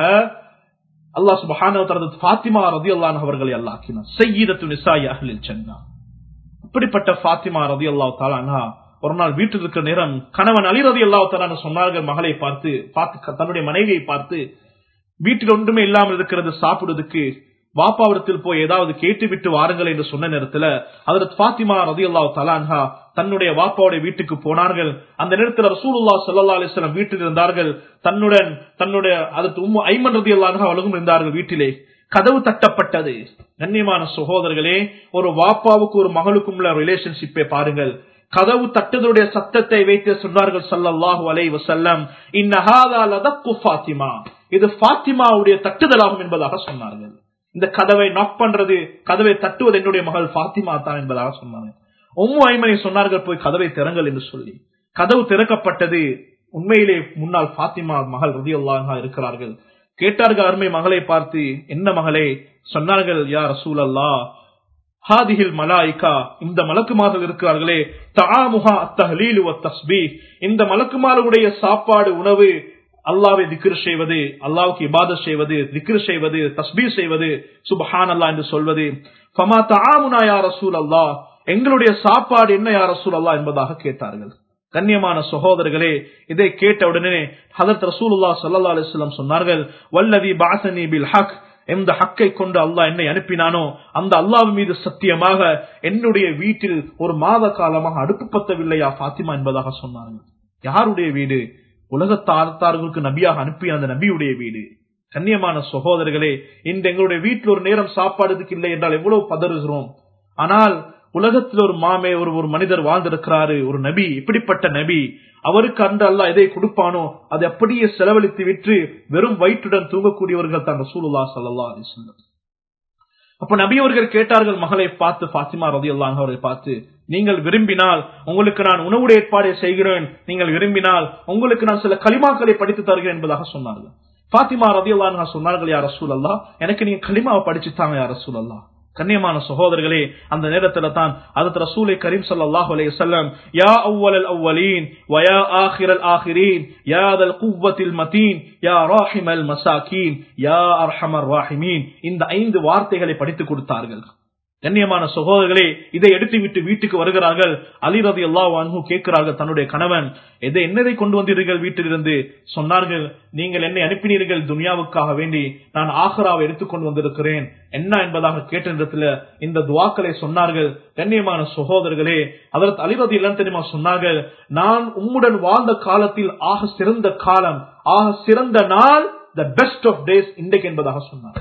அல்லாஹ் சுபஹானஹு வ தஆலா ஃபாத்திமா ரலியல்லாஹு அவர்களை அல்லாஹ் ஆக்கினார் சய்யிதத்து நிசாஇ அஹ்லில் ஜன்னah அப்படிப்பட்ட ஃபாத்திமா ரலியல்லாஹு தஆலா அன்ஹா ஒரு நாள் வீட்டில் இருக்கிற நேரம் கணவன் அலி ரலியல்லாஹு தஆலா சொன்னார்கள் மகளை பார்த்து பார்த்து தன்னுடைய மனைவியை பார்த்து வீட்டில் ஒன்றுமே இல்லாமல் இருக்கிறது சாப்பிடுவதற்கு வாப்பாவிடத்தில் போய் ஏதாவது கேட்டுவிட்டு வாருங்கள் என்று சொன்ன நேரத்துல அதற்கு பாத்திமா ரதி அல்லாஹ் தலான்ஹா தன்னுடைய வாப்பாவுடைய வீட்டுக்கு போனார்கள் அந்த நேரத்தில் ரசூலுல்லா சல்லா அலிஸ்லாம் வீட்டில் இருந்தார்கள் தன்னுடன் தன்னுடைய அதற்கு உம்மு ஐமன் ரதி அல்லாஹா அவளும் இருந்தார்கள் வீட்டிலே கதவு தட்டப்பட்டது கண்ணியமான சகோதரர்களே ஒரு வாப்பாவுக்கு ஒரு மகளுக்கும் உள்ள ரிலேஷன்ஷிப்பை பாருங்கள் கதவு தட்டுதலுடைய சத்தத்தை வைத்து சொன்னார்கள் சல்லல்லாஹு அலைஹி வஸல்லம் இன்னஹாதா லதக்கு ஃபாத்திமா இது ஃபாத்திமாவுடைய தட்டுதலாகும் என்பதாக சொன்னார்கள் இந்த கதவை நாக் பண்றது கதவை தட்டுவது என்னுடைய மகள் பாத்திமா தான் என்பதாக சொன்னாங்க உம்மு ஐமனை சொன்னார்கள் போய் கதவை திறங்கள் என்று சொல்லி கதவு திறக்கப்பட்டது உண்மையிலே முன்னால் பாத்திமா மகள் ரதியுல்லாஹா இருக்கிறார்கள் கேட்டார்கள் அருமை மகளை பார்த்து என்ன மகளே சொன்னார்கள் யார் ரசூல் அல்லா ஹாதிஹில் மலாய்கா இந்த மலக்குமார்கள் இருக்கிறார்களே தாமுகா தஹலீலு தஸ்பி இந்த மலக்குமார்களுடைய சாப்பாடு உணவு அல்லாவை திக்ர் செய்வது அல்லாவுக்கு இபாத செய்வது திக்ர் செய்வது தஸ்பீர் செய்வது சுபஹான் அல்லா என்று சொல்வது ஃபமா தாமுனா யா ரசூல் அல்லா எங்களுடைய சாப்பாடு என்ன யா ரசூல் அல்லா என்பதாக கேட்டார்கள் கண்ணியமான சகோதரர்களே இதை கேட்ட உடனே ஹதரத் ரசூலுல்லா சல்லா அலிஸ்லாம் சொன்னார்கள் வல்லதி பாசனி பில் ஹக் எந்த ஹக்கை கொண்டு அல்லாஹ் என்னை அனுப்பினானோ அந்த அல்லாஹ் மீது சத்தியமாக என்னுடைய வீட்டில் ஒரு மாத காலமாக அடுப்பு பத்தவில்லையா பாத்திமா என்பதாக சொன்னார்கள் யாருடைய வீடு உலகத்தார்த்தார்களுக்கு நபியாக அனுப்பிய அந்த நபியுடைய வீடு கண்ணியமான சகோதரர்களே இந்த எங்களுடைய வீட்டில் ஒரு நேரம் சாப்பாடுக்கு இல்லை என்றால் எவ்வளவு பதறுகிறோம் ஆனால் உலகத்தில் ஒரு மாமே ஒரு ஒரு மனிதர் வாழ்ந்திருக்கிறாரு ஒரு நபி இப்படிப்பட்ட நபி அவருக்கு அன்று அல்ல எதை கொடுப்பானோ அதை அப்படியே செலவழித்து விற்று வெறும் வயிற்றுடன் தூங்கக்கூடியவர்கள் தான் ரசூலுல்லா சல்லா அலிஸ்லம் அப்ப நபியவர்கள் கேட்டார்கள் மகளை பார்த்து பாத்திமா ரதி அல்லாங்க அவரை பார்த்து நீங்கள் விரும்பினால் உங்களுக்கு நான் உணவு ஏற்பாடு செய்கிறேன் நீங்கள் விரும்பினால் உங்களுக்கு நான் சில களிமாக்களை படித்து தருகிறேன் என்பதாக சொன்னார்கள் பாத்திமா ரதி அல்லா சொன்னார்கள் யார் ரசூல் அல்லா எனக்கு நீங்க களிமாவை படிச்சுத்தாங்க யார் ரசூல் அல்லா கண்ணியமான சகோதரர்களே அந்த நேரத்துல தான் அதற்கு ரசூலை கரீம் ஸல்லல்லாஹு அலைஹி வஸல்லம் யா அவ்வலல் அவ்வலீன் வ யா ஆখিরাল ஆখিரீன் யா தல் குவ்வத்தில் மதீன் யா ராஹிமல் மசாகீன் யா அர்ஹமர் ராஹிமீன் இந்த ஐந்து வார்த்தைகளை படித்து கொடுத்தார்கள் கண்ணியமான சகோதரர்களே இதை எடுத்துவிட்டு வீட்டுக்கு வருகிறார்கள் அலி ரதி அல்லா அன்ஹு கேட்கிறார்கள் தன்னுடைய கணவன் எதை என்னதை கொண்டு வந்தீர்கள் வீட்டிலிருந்து சொன்னார்கள் நீங்கள் என்னை அனுப்பினீர்கள் துனியாவுக்காக வேண்டி நான் ஆஹ்ராவை எடுத்துக்கொண்டு வந்திருக்கிறேன் என்ன என்பதாக கேட்ட நேரத்தில் இந்த துவாக்களை சொன்னார்கள் கண்ணியமான சகோதரர்களே அதற்கு அலிரதி இல்லம் தெரியுமா சொன்னார்கள் நான் உம்முடன் வாழ்ந்த காலத்தில் ஆக சிறந்த காலம் ஆக சிறந்த நாள் த பெஸ்ட் ஆஃப் டேஸ் இன்றைக்கு என்பதாக சொன்னார்கள்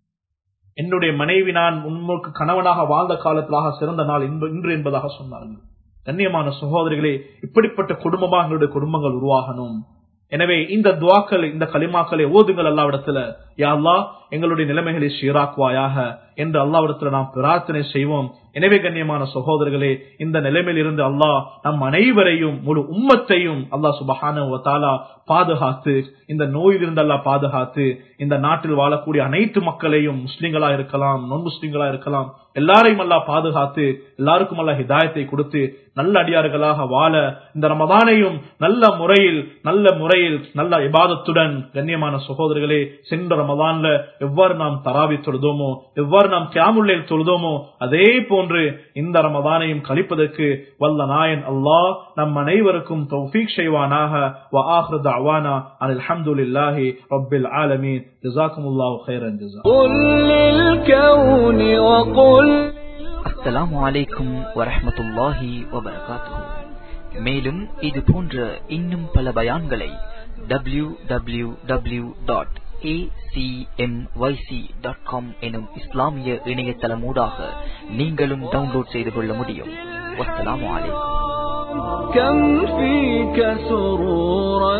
என்னுடைய மனைவி நான் உண்மைக்கு கணவனாக வாழ்ந்த காலத்திலாக சிறந்த நாள் இன்று என்பதாக சொன்னார்கள் கண்ணியமான சகோதரிகளே இப்படிப்பட்ட குடும்பமாக எங்களுடைய குடும்பங்கள் உருவாகணும் எனவே இந்த துவாக்கள் இந்த களிமாக்களை ஓதுங்கள் அல்லாவிடத்துல யா அல்லா எங்களுடைய நிலைமைகளை சீராக்குவாயாக என்று அல்லாவிடத்துல நாம் பிரார்த்தனை செய்வோம் எனவே கண்ணியமான சகோதரர்களே இந்த நிலைமையில் இருந்து அல்லாஹ் நம் அனைவரையும் முழு உம்மத்தையும் அல்லாஹ் சுபஹான பாதுகாத்து இந்த நோயிலிருந்து அல்லாஹ் பாதுகாத்து இந்த நாட்டில் வாழக்கூடிய அனைத்து மக்களையும் முஸ்லிம்களா இருக்கலாம் நான் முஸ்லிம்களா இருக்கலாம் எல்லாரையும் அல்லாஹ் பாதுகாத்து எல்லாருக்கும் அல்லாஹ் ஹிதாயத்தை கொடுத்து நல்ல அடியார்களாக வாழ இந்த ரமதானையும் நல்ல முறையில் நல்ல முறையில் நல்ல இபாதத்துடன் கண்ணியமான சகோதரர்களே சென்ற ரமதான்ல எவ்வாறு நாம் தராவி தொழுதோமோ எவ்வாறு நாம் கியாமுல்லில் தொழுதோமோ அதே போன்று இந்த ரமதானையும் கழிப்பதற்கு வல்ல நாயன் அல்லாஹ் நம் அனைவருக்கும் தௌஃபீக் செய்வானாக வ ஆஹ்ரு தஅவானா அனில் ஹம்துலில்லாஹி ரப்பில் ஆலமீன் ஜஸாக்குமுல்லாஹு கைரன் ஜஸா قل للكون وقل அஸ்ஸலாமு அலைக்கும் வரஹ்மத்துல்லாஹி வபரகாத்துஹு மேலும் இது போன்ற இன்னும் பல பயான்களை www.acmyc டாட் காம் எனும் இஸ்லாமிய இணையதளமூடாக நீங்களும் டவுன்லோட் செய்து கொள்ள முடியும் வஸ்ஸலாமு அலைக்கும் كم فيك سرورا